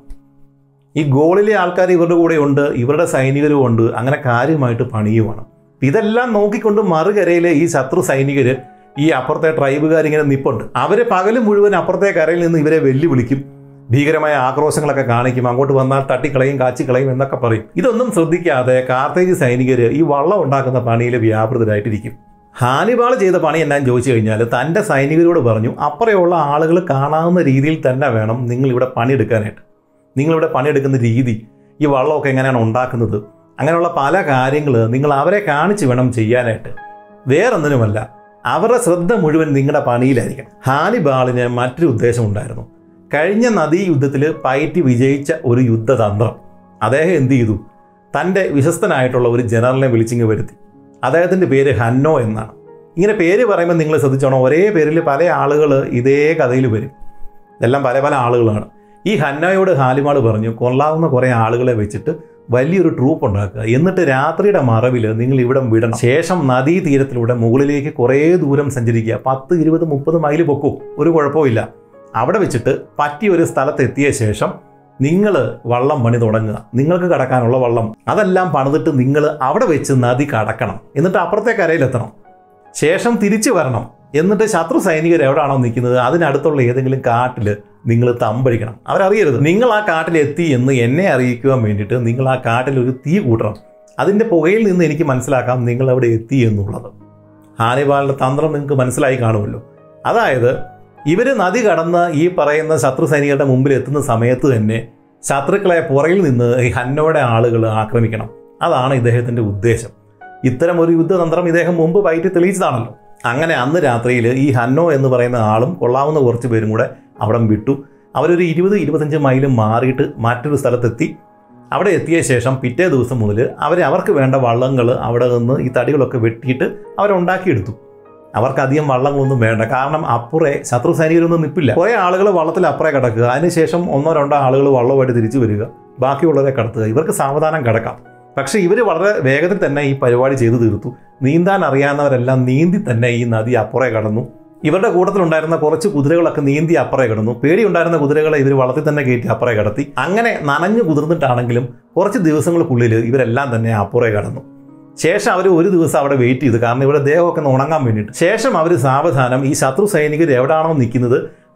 [SPEAKER 1] ഈ ഗോളിലെ ആൾക്കാർ ഇവരുടെ കൂടെ ഉണ്ട് ഇവരുടെ സൈനികരും ഉണ്ട് അങ്ങനെ കാര്യമായിട്ട് പണിയുവാണ് ഇതെല്ലാം നോക്കിക്കൊണ്ട് മറുകരയിലെ ഈ ശത്രു സൈനികർ ഈ അപ്പുറത്തെ ട്രൈബുകാർ ഇങ്ങനെ നിപ്പുണ്ട് അവരെ പകല് മുഴുവൻ അപ്പുറത്തെ കരയിൽ നിന്ന് ഇവരെ വെല്ലുവിളിക്കും ഭീകരമായ ആക്രോശങ്ങളൊക്കെ കാണിക്കും അങ്ങോട്ട് വന്നാൽ തട്ടിക്കളയും കാച്ചിക്കളയും എന്നൊക്കെ പറയും ഇതൊന്നും ശ്രദ്ധിക്കാതെ കാർത്തേജ് സൈനികർ ഈ വള്ളം ഉണ്ടാക്കുന്ന പണിയിൽ വ്യാപൃതരായിട്ടിരിക്കും ഹാനിബാൾ ചെയ്ത പണി എന്നാന്ന് ചോദിച്ചു കഴിഞ്ഞാൽ തൻ്റെ സൈനികരോട് പറഞ്ഞു അപ്പുറയുള്ള ആളുകൾ കാണാവുന്ന രീതിയിൽ തന്നെ വേണം നിങ്ങൾ ഇവിടെ പണിയെടുക്കാനായിട്ട് നിങ്ങളിവിടെ പണിയെടുക്കുന്ന രീതി ഈ വള്ളമൊക്കെ എങ്ങനെയാണ് ഉണ്ടാക്കുന്നത് അങ്ങനെയുള്ള പല കാര്യങ്ങൾ നിങ്ങൾ അവരെ കാണിച്ച് വേണം ചെയ്യാനായിട്ട് വേറൊന്നിനുമല്ല അവരുടെ ശ്രദ്ധ മുഴുവൻ നിങ്ങളുടെ പണിയിലായിരിക്കണം ഹാനിബാളിന് മറ്റൊരു ഉദ്ദേശം ഉണ്ടായിരുന്നു കഴിഞ്ഞ നദീ യുദ്ധത്തിൽ പയറ്റി വിജയിച്ച ഒരു യുദ്ധതന്ത്രം അദ്ദേഹം എന്ത് ചെയ്തു തൻ്റെ വിശ്വസ്തനായിട്ടുള്ള ഒരു ജനറലിനെ വിളിച്ചിങ്ങ് വരുത്തി അദ്ദേഹത്തിൻ്റെ പേര് ഹന്നോ എന്നാണ് ഇങ്ങനെ പേര് പറയുമ്പോൾ നിങ്ങൾ ശ്രദ്ധിച്ചോണം ഒരേ പേരിൽ പല ആളുകൾ ഇതേ കഥയിൽ വരും ഇതെല്ലാം പല പല ആളുകളാണ് ഈ ഹന്നോയോട് ഹാലിമാൾ പറഞ്ഞു കൊള്ളാവുന്ന കുറേ ആളുകളെ വെച്ചിട്ട് വലിയൊരു ട്രൂപ്പ് ഉണ്ടാക്കുക എന്നിട്ട് രാത്രിയുടെ മറവിൽ നിങ്ങൾ ഇവിടം വിടണം ശേഷം നദീ തീരത്തിലൂടെ മുകളിലേക്ക് കുറേ ദൂരം സഞ്ചരിക്കുക പത്ത് ഇരുപത് മുപ്പത് മൈൽ പൊക്കും ഒരു കുഴപ്പമില്ല അവിടെ വെച്ചിട്ട് പറ്റിയ ഒരു സ്ഥലത്ത് എത്തിയ ശേഷം നിങ്ങൾ വള്ളം പണി തുടങ്ങുക നിങ്ങൾക്ക് കടക്കാനുള്ള വള്ളം അതെല്ലാം പണിതിട്ട് നിങ്ങൾ അവിടെ വെച്ച് നദി കടക്കണം എന്നിട്ട് അപ്പുറത്തെ കരയിലെത്തണം ശേഷം തിരിച്ചു വരണം എന്നിട്ട് ശത്രു സൈനികർ എവിടെയാണോ നിൽക്കുന്നത് അതിനടുത്തുള്ള ഏതെങ്കിലും കാട്ടിൽ നിങ്ങൾ തമ്പടിക്കണം അവരറിയരുത് നിങ്ങൾ ആ കാട്ടിൽ എത്തി എന്ന് എന്നെ അറിയിക്കുവാൻ വേണ്ടിയിട്ട് നിങ്ങൾ ആ കാട്ടിൽ ഒരു തീ കൂട്ടണം അതിൻ്റെ പുകയിൽ നിന്ന് എനിക്ക് മനസ്സിലാക്കാം നിങ്ങൾ അവിടെ എത്തി എന്നുള്ളത് ഹാനിബാലിൻ്റെ തന്ത്രം നിങ്ങൾക്ക് മനസ്സിലായി കാണുമല്ലോ അതായത് ഇവർ നദി കടന്ന് ഈ പറയുന്ന ശത്രു സൈനികരുടെ മുമ്പിൽ എത്തുന്ന സമയത്ത് തന്നെ ശത്രുക്കളെ പുറകിൽ നിന്ന് ഈ ഹന്നോയുടെ ആളുകൾ ആക്രമിക്കണം അതാണ് ഇദ്ദേഹത്തിൻ്റെ ഉദ്ദേശം ഇത്തരം ഒരു യുദ്ധതന്ത്രം ഇദ്ദേഹം മുമ്പ് പയറ്റി തെളിയിച്ചതാണല്ലോ അങ്ങനെ അന്ന് രാത്രിയിൽ ഈ ഹന്നോ എന്ന് പറയുന്ന ആളും കൊള്ളാവുന്ന കുറച്ച് പേരും കൂടെ അവിടം വിട്ടു അവരൊരു ഇരുപത് ഇരുപത്തഞ്ച് മൈലും മാറിയിട്ട് മറ്റൊരു സ്ഥലത്തെത്തി അവിടെ എത്തിയ ശേഷം പിറ്റേ ദിവസം മുതൽ അവർ അവർക്ക് വേണ്ട വള്ളങ്ങൾ അവിടെ നിന്ന് ഈ തടികളൊക്കെ വെട്ടിയിട്ട് അവരുണ്ടാക്കിയെടുത്തു അവർക്ക് അധികം വള്ളങ്ങളൊന്നും വേണ്ട കാരണം അപ്പുറേ ശത്രു സൈനികരൊന്നും നിൽപ്പില്ല കുറേ ആളുകൾ വള്ളത്തിൽ അപ്പുറേ കിടക്കുക അതിനുശേഷം ഒന്നോ രണ്ടോ ആളുകൾ വള്ളമായിട്ട് തിരിച്ചു വരിക ബാക്കിയുള്ളവരെ കടത്തുക ഇവർക്ക് സാവധാനം കിടക്കാം പക്ഷേ ഇവർ വളരെ വേഗത്തിൽ തന്നെ ഈ പരിപാടി ചെയ്തു തീർത്തു നീന്താൻ അറിയാവുന്നവരെല്ലാം നീന്തി തന്നെ ഈ നദി അപ്പുറേ കടന്നു ഇവരുടെ കൂട്ടത്തിലുണ്ടായിരുന്ന കുറച്ച് കുതിരകളൊക്കെ നീന്തി അപ്പുറേ കിടന്നു പേടിയുണ്ടായിരുന്ന കുതിരകളെ ഇവർ വള്ളത്തിൽ തന്നെ കയറ്റി അപ്പുറേ കടത്തി അങ്ങനെ നനഞ്ഞു കുതിർന്നിട്ടാണെങ്കിലും കുറച്ച് ദിവസങ്ങൾക്കുള്ളിൽ ഇവരെല്ലാം തന്നെ അപ്പുറേ കടന്നു ശേഷം അവർ ഒരു ദിവസം അവിടെ വെയിറ്റ് ചെയ്തു കാരണം ഇവിടെ ദേഹമൊക്കെ ഒന്ന് ഉണങ്ങാൻ വേണ്ടിയിട്ട് ശേഷം അവർ സാവധാനം ഈ ശത്രു സൈനികർ എവിടെയാണോ നിൽക്കുന്നത്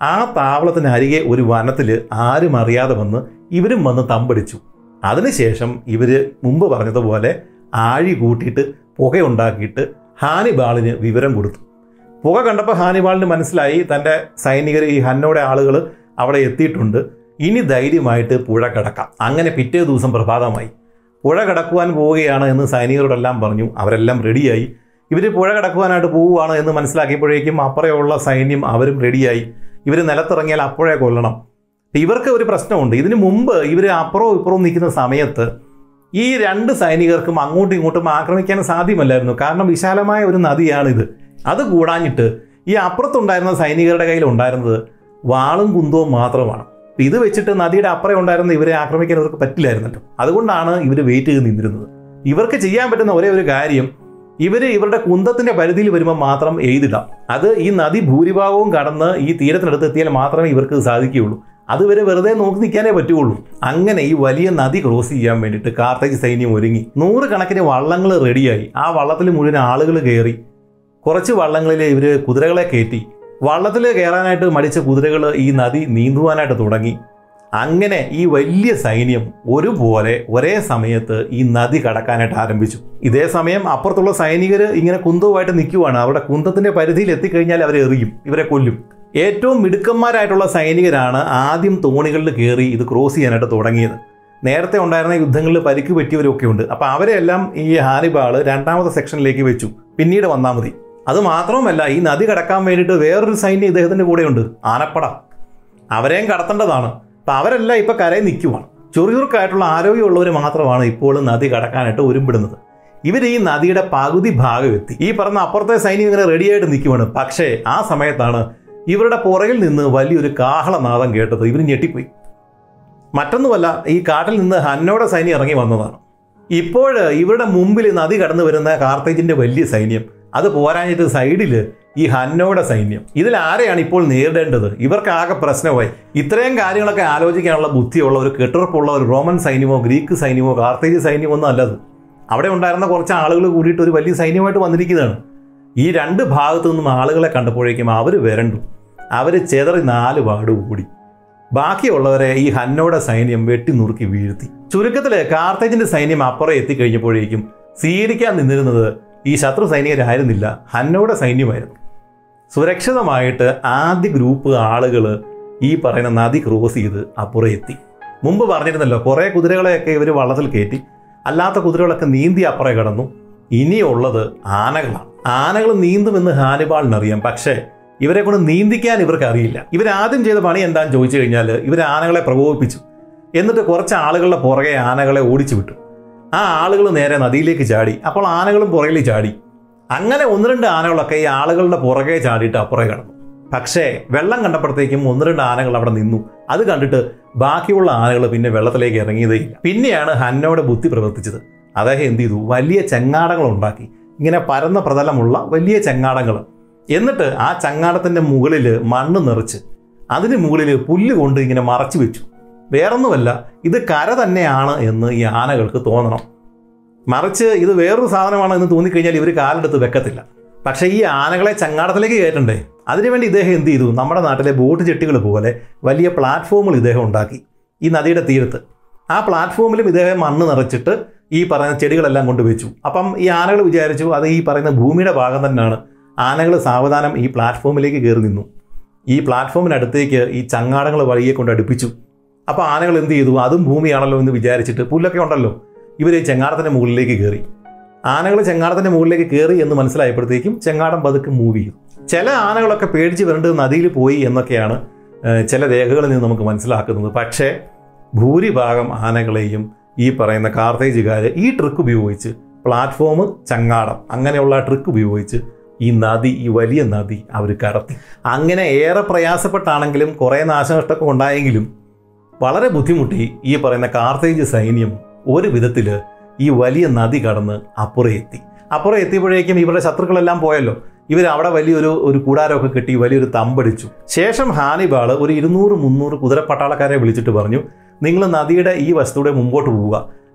[SPEAKER 1] ആ താവളത്തിന് അരികെ ഒരു വനത്തിൽ ആരും അറിയാതെ വന്ന് ഇവരും വന്ന് തമ്പടിച്ചു അതിനുശേഷം ഇവർ മുമ്പ് പറഞ്ഞതുപോലെ ആഴി കൂട്ടിയിട്ട് പുകയുണ്ടാക്കിയിട്ട് ഹാനിബാളിന് വിവരം കൊടുത്തു പുക കണ്ടപ്പോൾ ഹാനിബാളിന് മനസ്സിലായി തൻ്റെ സൈനികർ ഈ ഹന്നോടെ ആളുകൾ അവിടെ എത്തിയിട്ടുണ്ട് ഇനി ധൈര്യമായിട്ട് പുഴ കടക്കാം അങ്ങനെ പിറ്റേ ദിവസം പ്രഭാതമായി പുഴ കടക്കുവാൻ പോവുകയാണ് എന്ന് സൈനികരോടെല്ലാം പറഞ്ഞു അവരെല്ലാം റെഡിയായി ഇവർ പുഴ കടക്കുവാനായിട്ട് പോവുകയാണ് എന്ന് മനസ്സിലാക്കിയപ്പോഴേക്കും അപ്പുറയുള്ള സൈന്യം അവരും റെഡിയായി ഇവർ നിലത്തിറങ്ങിയാൽ അപ്പോഴേ കൊല്ലണം ഇവർക്ക് ഒരു പ്രശ്നമുണ്ട് ഇതിനു മുമ്പ് ഇവർ അപ്പുറവും ഇപ്പുറവും നിൽക്കുന്ന സമയത്ത് ഈ രണ്ട് സൈനികർക്കും അങ്ങോട്ടും ഇങ്ങോട്ടും ആക്രമിക്കാൻ സാധ്യമല്ലായിരുന്നു കാരണം വിശാലമായ ഒരു നദിയാണിത് അത് കൂടാഞ്ഞിട്ട് ഈ അപ്പുറത്തുണ്ടായിരുന്ന സൈനികരുടെ കയ്യിൽ ഉണ്ടായിരുന്നത് വാളും കുന്തവും മാത്രമാണ് ഇത് വെച്ചിട്ട് നദിയുടെ അപ്പുറം ഉണ്ടായിരുന്ന ഇവരെ ആക്രമിക്കാൻ ഇവർക്ക് പറ്റില്ലായിരുന്നല്ലോ അതുകൊണ്ടാണ് ഇവർ വെയിറ്റ് ചെയ്ത് നിന്നിരുന്നത് ഇവർക്ക് ചെയ്യാൻ പറ്റുന്ന ഒരേ ഒരു കാര്യം ഇവർ ഇവരുടെ കുന്തത്തിന്റെ പരിധിയിൽ വരുമ്പോൾ മാത്രം എഴുതിടാം അത് ഈ നദി ഭൂരിഭാഗവും കടന്ന് ഈ തീരത്തിനടുത്ത് എത്തിയാൽ മാത്രമേ ഇവർക്ക് സാധിക്കുകയുള്ളൂ അതുവരെ വെറുതെ നോക്കി നിൽക്കാനേ പറ്റുള്ളൂ അങ്ങനെ ഈ വലിയ നദി ക്രോസ് ചെയ്യാൻ വേണ്ടിയിട്ട് കാർത്തേജ് സൈന്യം ഒരുങ്ങി നൂറുകണക്കിന് വള്ളങ്ങൾ റെഡിയായി ആ വള്ളത്തിൽ മുഴുവൻ ആളുകൾ കയറി കുറച്ച് വള്ളങ്ങളിൽ ഇവർ കുതിരകളെ കയറ്റി വള്ളത്തിൽ കയറാനായിട്ട് മടിച്ച കുതിരകൾ ഈ നദി നീന്തുവാനായിട്ട് തുടങ്ങി അങ്ങനെ ഈ വലിയ സൈന്യം ഒരുപോലെ ഒരേ സമയത്ത് ഈ നദി കടക്കാനായിട്ട് ആരംഭിച്ചു ഇതേ സമയം അപ്പുറത്തുള്ള സൈനികർ ഇങ്ങനെ കുന്തവുമായിട്ട് നിൽക്കുവാണ് അവരുടെ കുന്തത്തിന്റെ പരിധിയിൽ എത്തിക്കഴിഞ്ഞാൽ അവരെ എറിയും ഇവരെ കൊല്ലും ഏറ്റവും മിടുക്കന്മാരായിട്ടുള്ള സൈനികരാണ് ആദ്യം തോണികളിൽ കയറി ഇത് ക്രോസ് ചെയ്യാനായിട്ട് തുടങ്ങിയത് നേരത്തെ ഉണ്ടായിരുന്ന യുദ്ധങ്ങളിൽ പരിക്ക് പറ്റിയവരൊക്കെ ഉണ്ട് അപ്പോൾ അവരെല്ലാം ഈ ഹാനിബാൾ രണ്ടാമത്തെ സെക്ഷനിലേക്ക് വെച്ചു പിന്നീട് വന്നാൽ മതി അത് മാത്രവുമല്ല ഈ നദി കടക്കാൻ വേണ്ടിയിട്ട് വേറൊരു സൈന്യം ഇദ്ദേഹത്തിന്റെ കൂടെയുണ്ട് ആനപ്പട അവരെയും കടത്തേണ്ടതാണ് അപ്പം അവരെല്ലാം ഇപ്പം കരയിൽ നിൽക്കുവാണ് ചുറുചുറുക്കായിട്ടുള്ള ആരോഗ്യമുള്ളവർ മാത്രമാണ് ഇപ്പോൾ നദി കടക്കാനായിട്ട് ഒരുമ്പിടുന്നത് ഇവർ ഈ നദിയുടെ പകുതി ഭാഗം എത്തി ഈ പറഞ്ഞ അപ്പുറത്തെ സൈന്യം ഇങ്ങനെ റെഡിയായിട്ട് നിൽക്കുവാണ് പക്ഷേ ആ സമയത്താണ് ഇവരുടെ പുറകിൽ നിന്ന് വലിയൊരു കാഹളനാദം കേട്ടത് ഇവർ ഞെട്ടിപ്പോയി മറ്റൊന്നുമല്ല ഈ കാട്ടിൽ നിന്ന് ഹന്നോടെ സൈന്യം ഇറങ്ങി വന്നതാണ് ഇപ്പോൾ ഇവരുടെ മുമ്പിൽ നദി കടന്നു വരുന്ന കാർത്തേജിന്റെ വലിയ സൈന്യം അത് പോരാഞ്ഞിട്ട് സൈഡിൽ ഈ ഹന്നോയുടെ സൈന്യം ഇതിൽ ആരെയാണ് ഇപ്പോൾ നേരിടേണ്ടത് ഇവർക്ക് ആകെ പ്രശ്നമായി ഇത്രയും കാര്യങ്ങളൊക്കെ ആലോചിക്കാനുള്ള ബുദ്ധിയുള്ള ഒരു കെട്ടുറപ്പുള്ള ഒരു റോമൻ സൈന്യമോ ഗ്രീക്ക് സൈന്യമോ കാർത്തേജ് സൈന്യമോ ഒന്നും അല്ലത് അവിടെ ഉണ്ടായിരുന്ന കുറച്ച് ആളുകൾ കൂടിയിട്ട് ഒരു വലിയ സൈന്യമായിട്ട് വന്നിരിക്കുന്നതാണ് ഈ രണ്ട് ഭാഗത്തു നിന്നും ആളുകളെ കണ്ടപ്പോഴേക്കും അവർ വരണ്ടു അവർ ചെതറി നാല് പാട് ഓടി ബാക്കിയുള്ളവരെ ഈ ഹന്നോടെ സൈന്യം വെട്ടി നുറുക്കി വീഴ്ത്തി ചുരുക്കത്തില് കാർത്തേജിന്റെ സൈന്യം അപ്പുറം എത്തിക്കഴിഞ്ഞപ്പോഴേക്കും സ്വീകരിക്കാൻ നിന്നിരുന്നത് ഈ ശത്രു സൈനികരായിരുന്നില്ല ഹന്നോടെ സൈന്യമായിരുന്നു സുരക്ഷിതമായിട്ട് ആദ്യ ഗ്രൂപ്പ് ആളുകൾ ഈ പറയുന്ന നദി ക്രോസ് ചെയ്ത് അപ്പുറം എത്തി മുമ്പ് പറഞ്ഞിരുന്നല്ലോ കുറേ കുതിരകളെയൊക്കെ ഇവർ വള്ളത്തിൽ കയറ്റി അല്ലാത്ത കുതിരകളൊക്കെ നീന്തി അപ്പുറം കിടന്നു ഇനിയുള്ളത് ആനകളാണ് ആനകൾ നീന്തുമെന്ന് ഹാനിബാളിനറിയാം പക്ഷേ ഇവരെ കൊണ്ട് നീന്തിക്കാൻ ഇവർക്ക് അറിയില്ല ഇവരാദ്യം ചെയ്ത പണി എന്താണെന്ന് ചോദിച്ചു കഴിഞ്ഞാൽ ഇവർ ആനകളെ പ്രകോപിപ്പിച്ചു എന്നിട്ട് കുറച്ച് ആളുകളുടെ പുറകെ ആനകളെ ഓടിച്ചു വിട്ടു ആ ആളുകൾ നേരെ നദിയിലേക്ക് ചാടി അപ്പോൾ ആനകളും പുറകിൽ ചാടി അങ്ങനെ ഒന്ന് രണ്ട് ആനകളൊക്കെ ഈ ആളുകളുടെ പുറകെ ചാടിയിട്ട് അപ്പുറേ കിടന്നു പക്ഷേ വെള്ളം കണ്ടപ്പോഴത്തേക്കും ഒന്ന് രണ്ട് ആനകൾ അവിടെ നിന്നു അത് കണ്ടിട്ട് ബാക്കിയുള്ള ആനകൾ പിന്നെ വെള്ളത്തിലേക്ക് ഇറങ്ങിയതേയില്ല പിന്നെയാണ് ഹന്നോട് ബുദ്ധി പ്രവർത്തിച്ചത് അദ്ദേഹം എന്ത് ചെയ്തു വലിയ ചെങ്ങാടങ്ങൾ ഉണ്ടാക്കി ഇങ്ങനെ പരന്ന പ്രതലമുള്ള വലിയ ചെങ്ങാടങ്ങൾ എന്നിട്ട് ആ ചങ്ങാടത്തിന്റെ മുകളിൽ മണ്ണ് നിറച്ച് അതിന് മുകളിൽ പുല്ല് കൊണ്ട് ഇങ്ങനെ മറച്ചു വെച്ചു വേറൊന്നുമല്ല ഇത് കര തന്നെയാണ് എന്ന് ഈ ആനകൾക്ക് തോന്നണം മറിച്ച് ഇത് വേറൊരു സാധനമാണ് എന്ന് തോന്നിക്കഴിഞ്ഞാൽ ഇവർ കാലെടുത്ത് വെക്കത്തില്ല പക്ഷേ ഈ ആനകളെ ചങ്ങാടത്തിലേക്ക് കയറ്റണ്ടേ അതിനുവേണ്ടി ഇദ്ദേഹം എന്ത് ചെയ്തു നമ്മുടെ നാട്ടിലെ ബോട്ട് ചെട്ടികൾ പോലെ വലിയ പ്ലാറ്റ്ഫോമുകൾ ഇദ്ദേഹം ഉണ്ടാക്കി ഈ നദിയുടെ തീരത്ത് ആ പ്ലാറ്റ്ഫോമിലും ഇദ്ദേഹം മണ്ണ് നിറച്ചിട്ട് ഈ പറയുന്ന ചെടികളെല്ലാം കൊണ്ട് വെച്ചു അപ്പം ഈ ആനകൾ വിചാരിച്ചു അത് ഈ പറയുന്ന ഭൂമിയുടെ ഭാഗം തന്നെയാണ് ആനകൾ സാവധാനം ഈ പ്ലാറ്റ്ഫോമിലേക്ക് കയറി നിന്നു ഈ പ്ലാറ്റ്ഫോമിനടുത്തേക്ക് ഈ ചങ്ങാടങ്ങൾ വഴിയെ കൊണ്ട് അടുപ്പിച്ചു അപ്പോൾ ആനകൾ എന്ത് ചെയ്തു അതും ഭൂമിയാണല്ലോ എന്ന് വിചാരിച്ചിട്ട് പുല്ലൊക്കെ ഉണ്ടല്ലോ ഇവർ ഈ ചെങ്ങാടത്തിൻ്റെ മുകളിലേക്ക് കയറി ആനകൾ ചെങ്ങാടത്തിൻ്റെ മുകളിലേക്ക് കയറി എന്ന് മനസ്സിലായപ്പോഴത്തേക്കും ചെങ്ങാടം പതുക്കെ മൂവ് ചെയ്തു ചില ആനകളൊക്കെ പേടിച്ച് വരേണ്ടത് നദിയിൽ പോയി എന്നൊക്കെയാണ് ഏഹ്, ചില രേഖകളിൽ നിന്ന് നമുക്ക് മനസ്സിലാക്കുന്നത് പക്ഷേ ഭൂരിഭാഗം ആനകളെയും ഈ പറയുന്ന കാർത്തേജുകാർ ഈ ട്രിക്ക് ഉപയോഗിച്ച് പ്ലാറ്റ്ഫോം ചങ്ങാടം അങ്ങനെയുള്ള ട്രിക്ക് ഉപയോഗിച്ച് ഈ നദി ഈ വലിയ നദി അവർ കടത്തി അങ്ങനെ ഏറെ പ്രയാസപ്പെട്ടാണെങ്കിലും കുറേ നാശനഷ്ടമൊക്കെ ഉണ്ടായെങ്കിലും വളരെ ബുദ്ധിമുട്ടി ഈ പറയുന്ന കാർത്തേജ് സൈന്യം ഒരു വിധത്തിൽ ഈ വലിയ നദി കടന്ന് അപ്പുറം എത്തി അപ്പുറം എത്തിയപ്പോഴേക്കും ഇവരുടെ ശത്രുക്കളെല്ലാം പോയല്ലോ ഇവർ അവിടെ വലിയൊരു ഒരു കൂടാരമൊക്കെ കെട്ടി വലിയൊരു തമ്പടിച്ചു ശേഷം ഹാനിബാള് ഒരു ഇരുന്നൂറ് മുന്നൂറ് കുതിരപ്പട്ടാളക്കാരെ വിളിച്ചിട്ട് പറഞ്ഞു നിങ്ങൾ നദിയുടെ ഈ വശത്തൂടെ മുമ്പോട്ട് പോവുക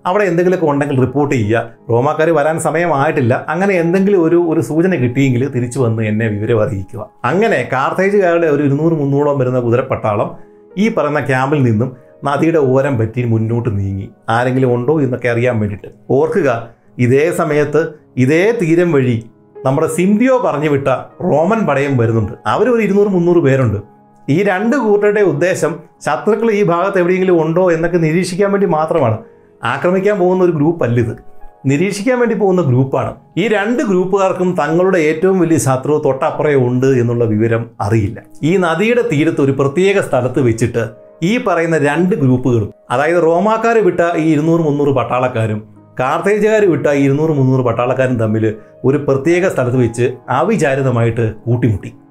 [SPEAKER 1] അവിടെ എന്തെങ്കിലുമൊക്കെ ഉണ്ടെങ്കിൽ റിപ്പോർട്ട് ചെയ്യുക റോമാക്കാർ വരാൻ സമയമായിട്ടില്ല അങ്ങനെ എന്തെങ്കിലും ഒരു ഒരു സൂചന കിട്ടിയെങ്കിൽ തിരിച്ചു വന്ന് എന്നെ വിവരം അറിയിക്കുക അങ്ങനെ കാർത്തേജുകാരുടെ ഒരു ഇരുന്നൂറ് മുന്നൂറോളം വരുന്ന കുതിരപ്പട്ടാളം ഈ പറയുന്ന ക്യാമ്പിൽ നിന്നും നദിയുടെ ഓരം പറ്റി മുന്നോട്ട് നീങ്ങി ആരെങ്കിലും ഉണ്ടോ എന്നൊക്കെ അറിയാൻ വേണ്ടിയിട്ട് ഓർക്കുക ഇതേ സമയത്ത് ഇതേ തീരം വഴി നമ്മുടെ സിന്ധിയോ പറഞ്ഞു വിട്ട റോമൻ പടയും വരുന്നുണ്ട് അവരൊരു ഇരുന്നൂറ് മുന്നൂറ് പേരുണ്ട് ഈ രണ്ട് കൂട്ടരുടെ ഉദ്ദേശം ശത്രുക്കൾ ഈ ഭാഗത്ത് എവിടെയെങ്കിലും ഉണ്ടോ എന്നൊക്കെ നിരീക്ഷിക്കാൻ വേണ്ടി മാത്രമാണ് ആക്രമിക്കാൻ പോകുന്ന ഒരു ഗ്രൂപ്പ് അല്ല ഇത് നിരീക്ഷിക്കാൻ വേണ്ടി പോകുന്ന ഗ്രൂപ്പാണ് ഈ രണ്ട് ഗ്രൂപ്പുകാർക്കും തങ്ങളുടെ ഏറ്റവും വലിയ ശത്രു തൊട്ടപ്പുറേ ഉണ്ട് എന്നുള്ള വിവരം അറിയില്ല ഈ നദിയുടെ തീരത്ത് ഒരു പ്രത്യേക സ്ഥലത്ത് വെച്ചിട്ട് ഈ പറയുന്ന രണ്ട് ഗ്രൂപ്പുകളും അതായത് റോമാക്കാർ വിട്ട ഈ ഇരുന്നൂറ് മുന്നൂറ് പട്ടാളക്കാരും കാർത്തേജുകാർ വിട്ട ഈ ഇരുന്നൂറ് മുന്നൂറ് പട്ടാളക്കാരും തമ്മിൽ ഒരു പ്രത്യേക സ്ഥലത്ത് വെച്ച് അവിചാരിതമായിട്ട് കൂട്ടിമുട്ടി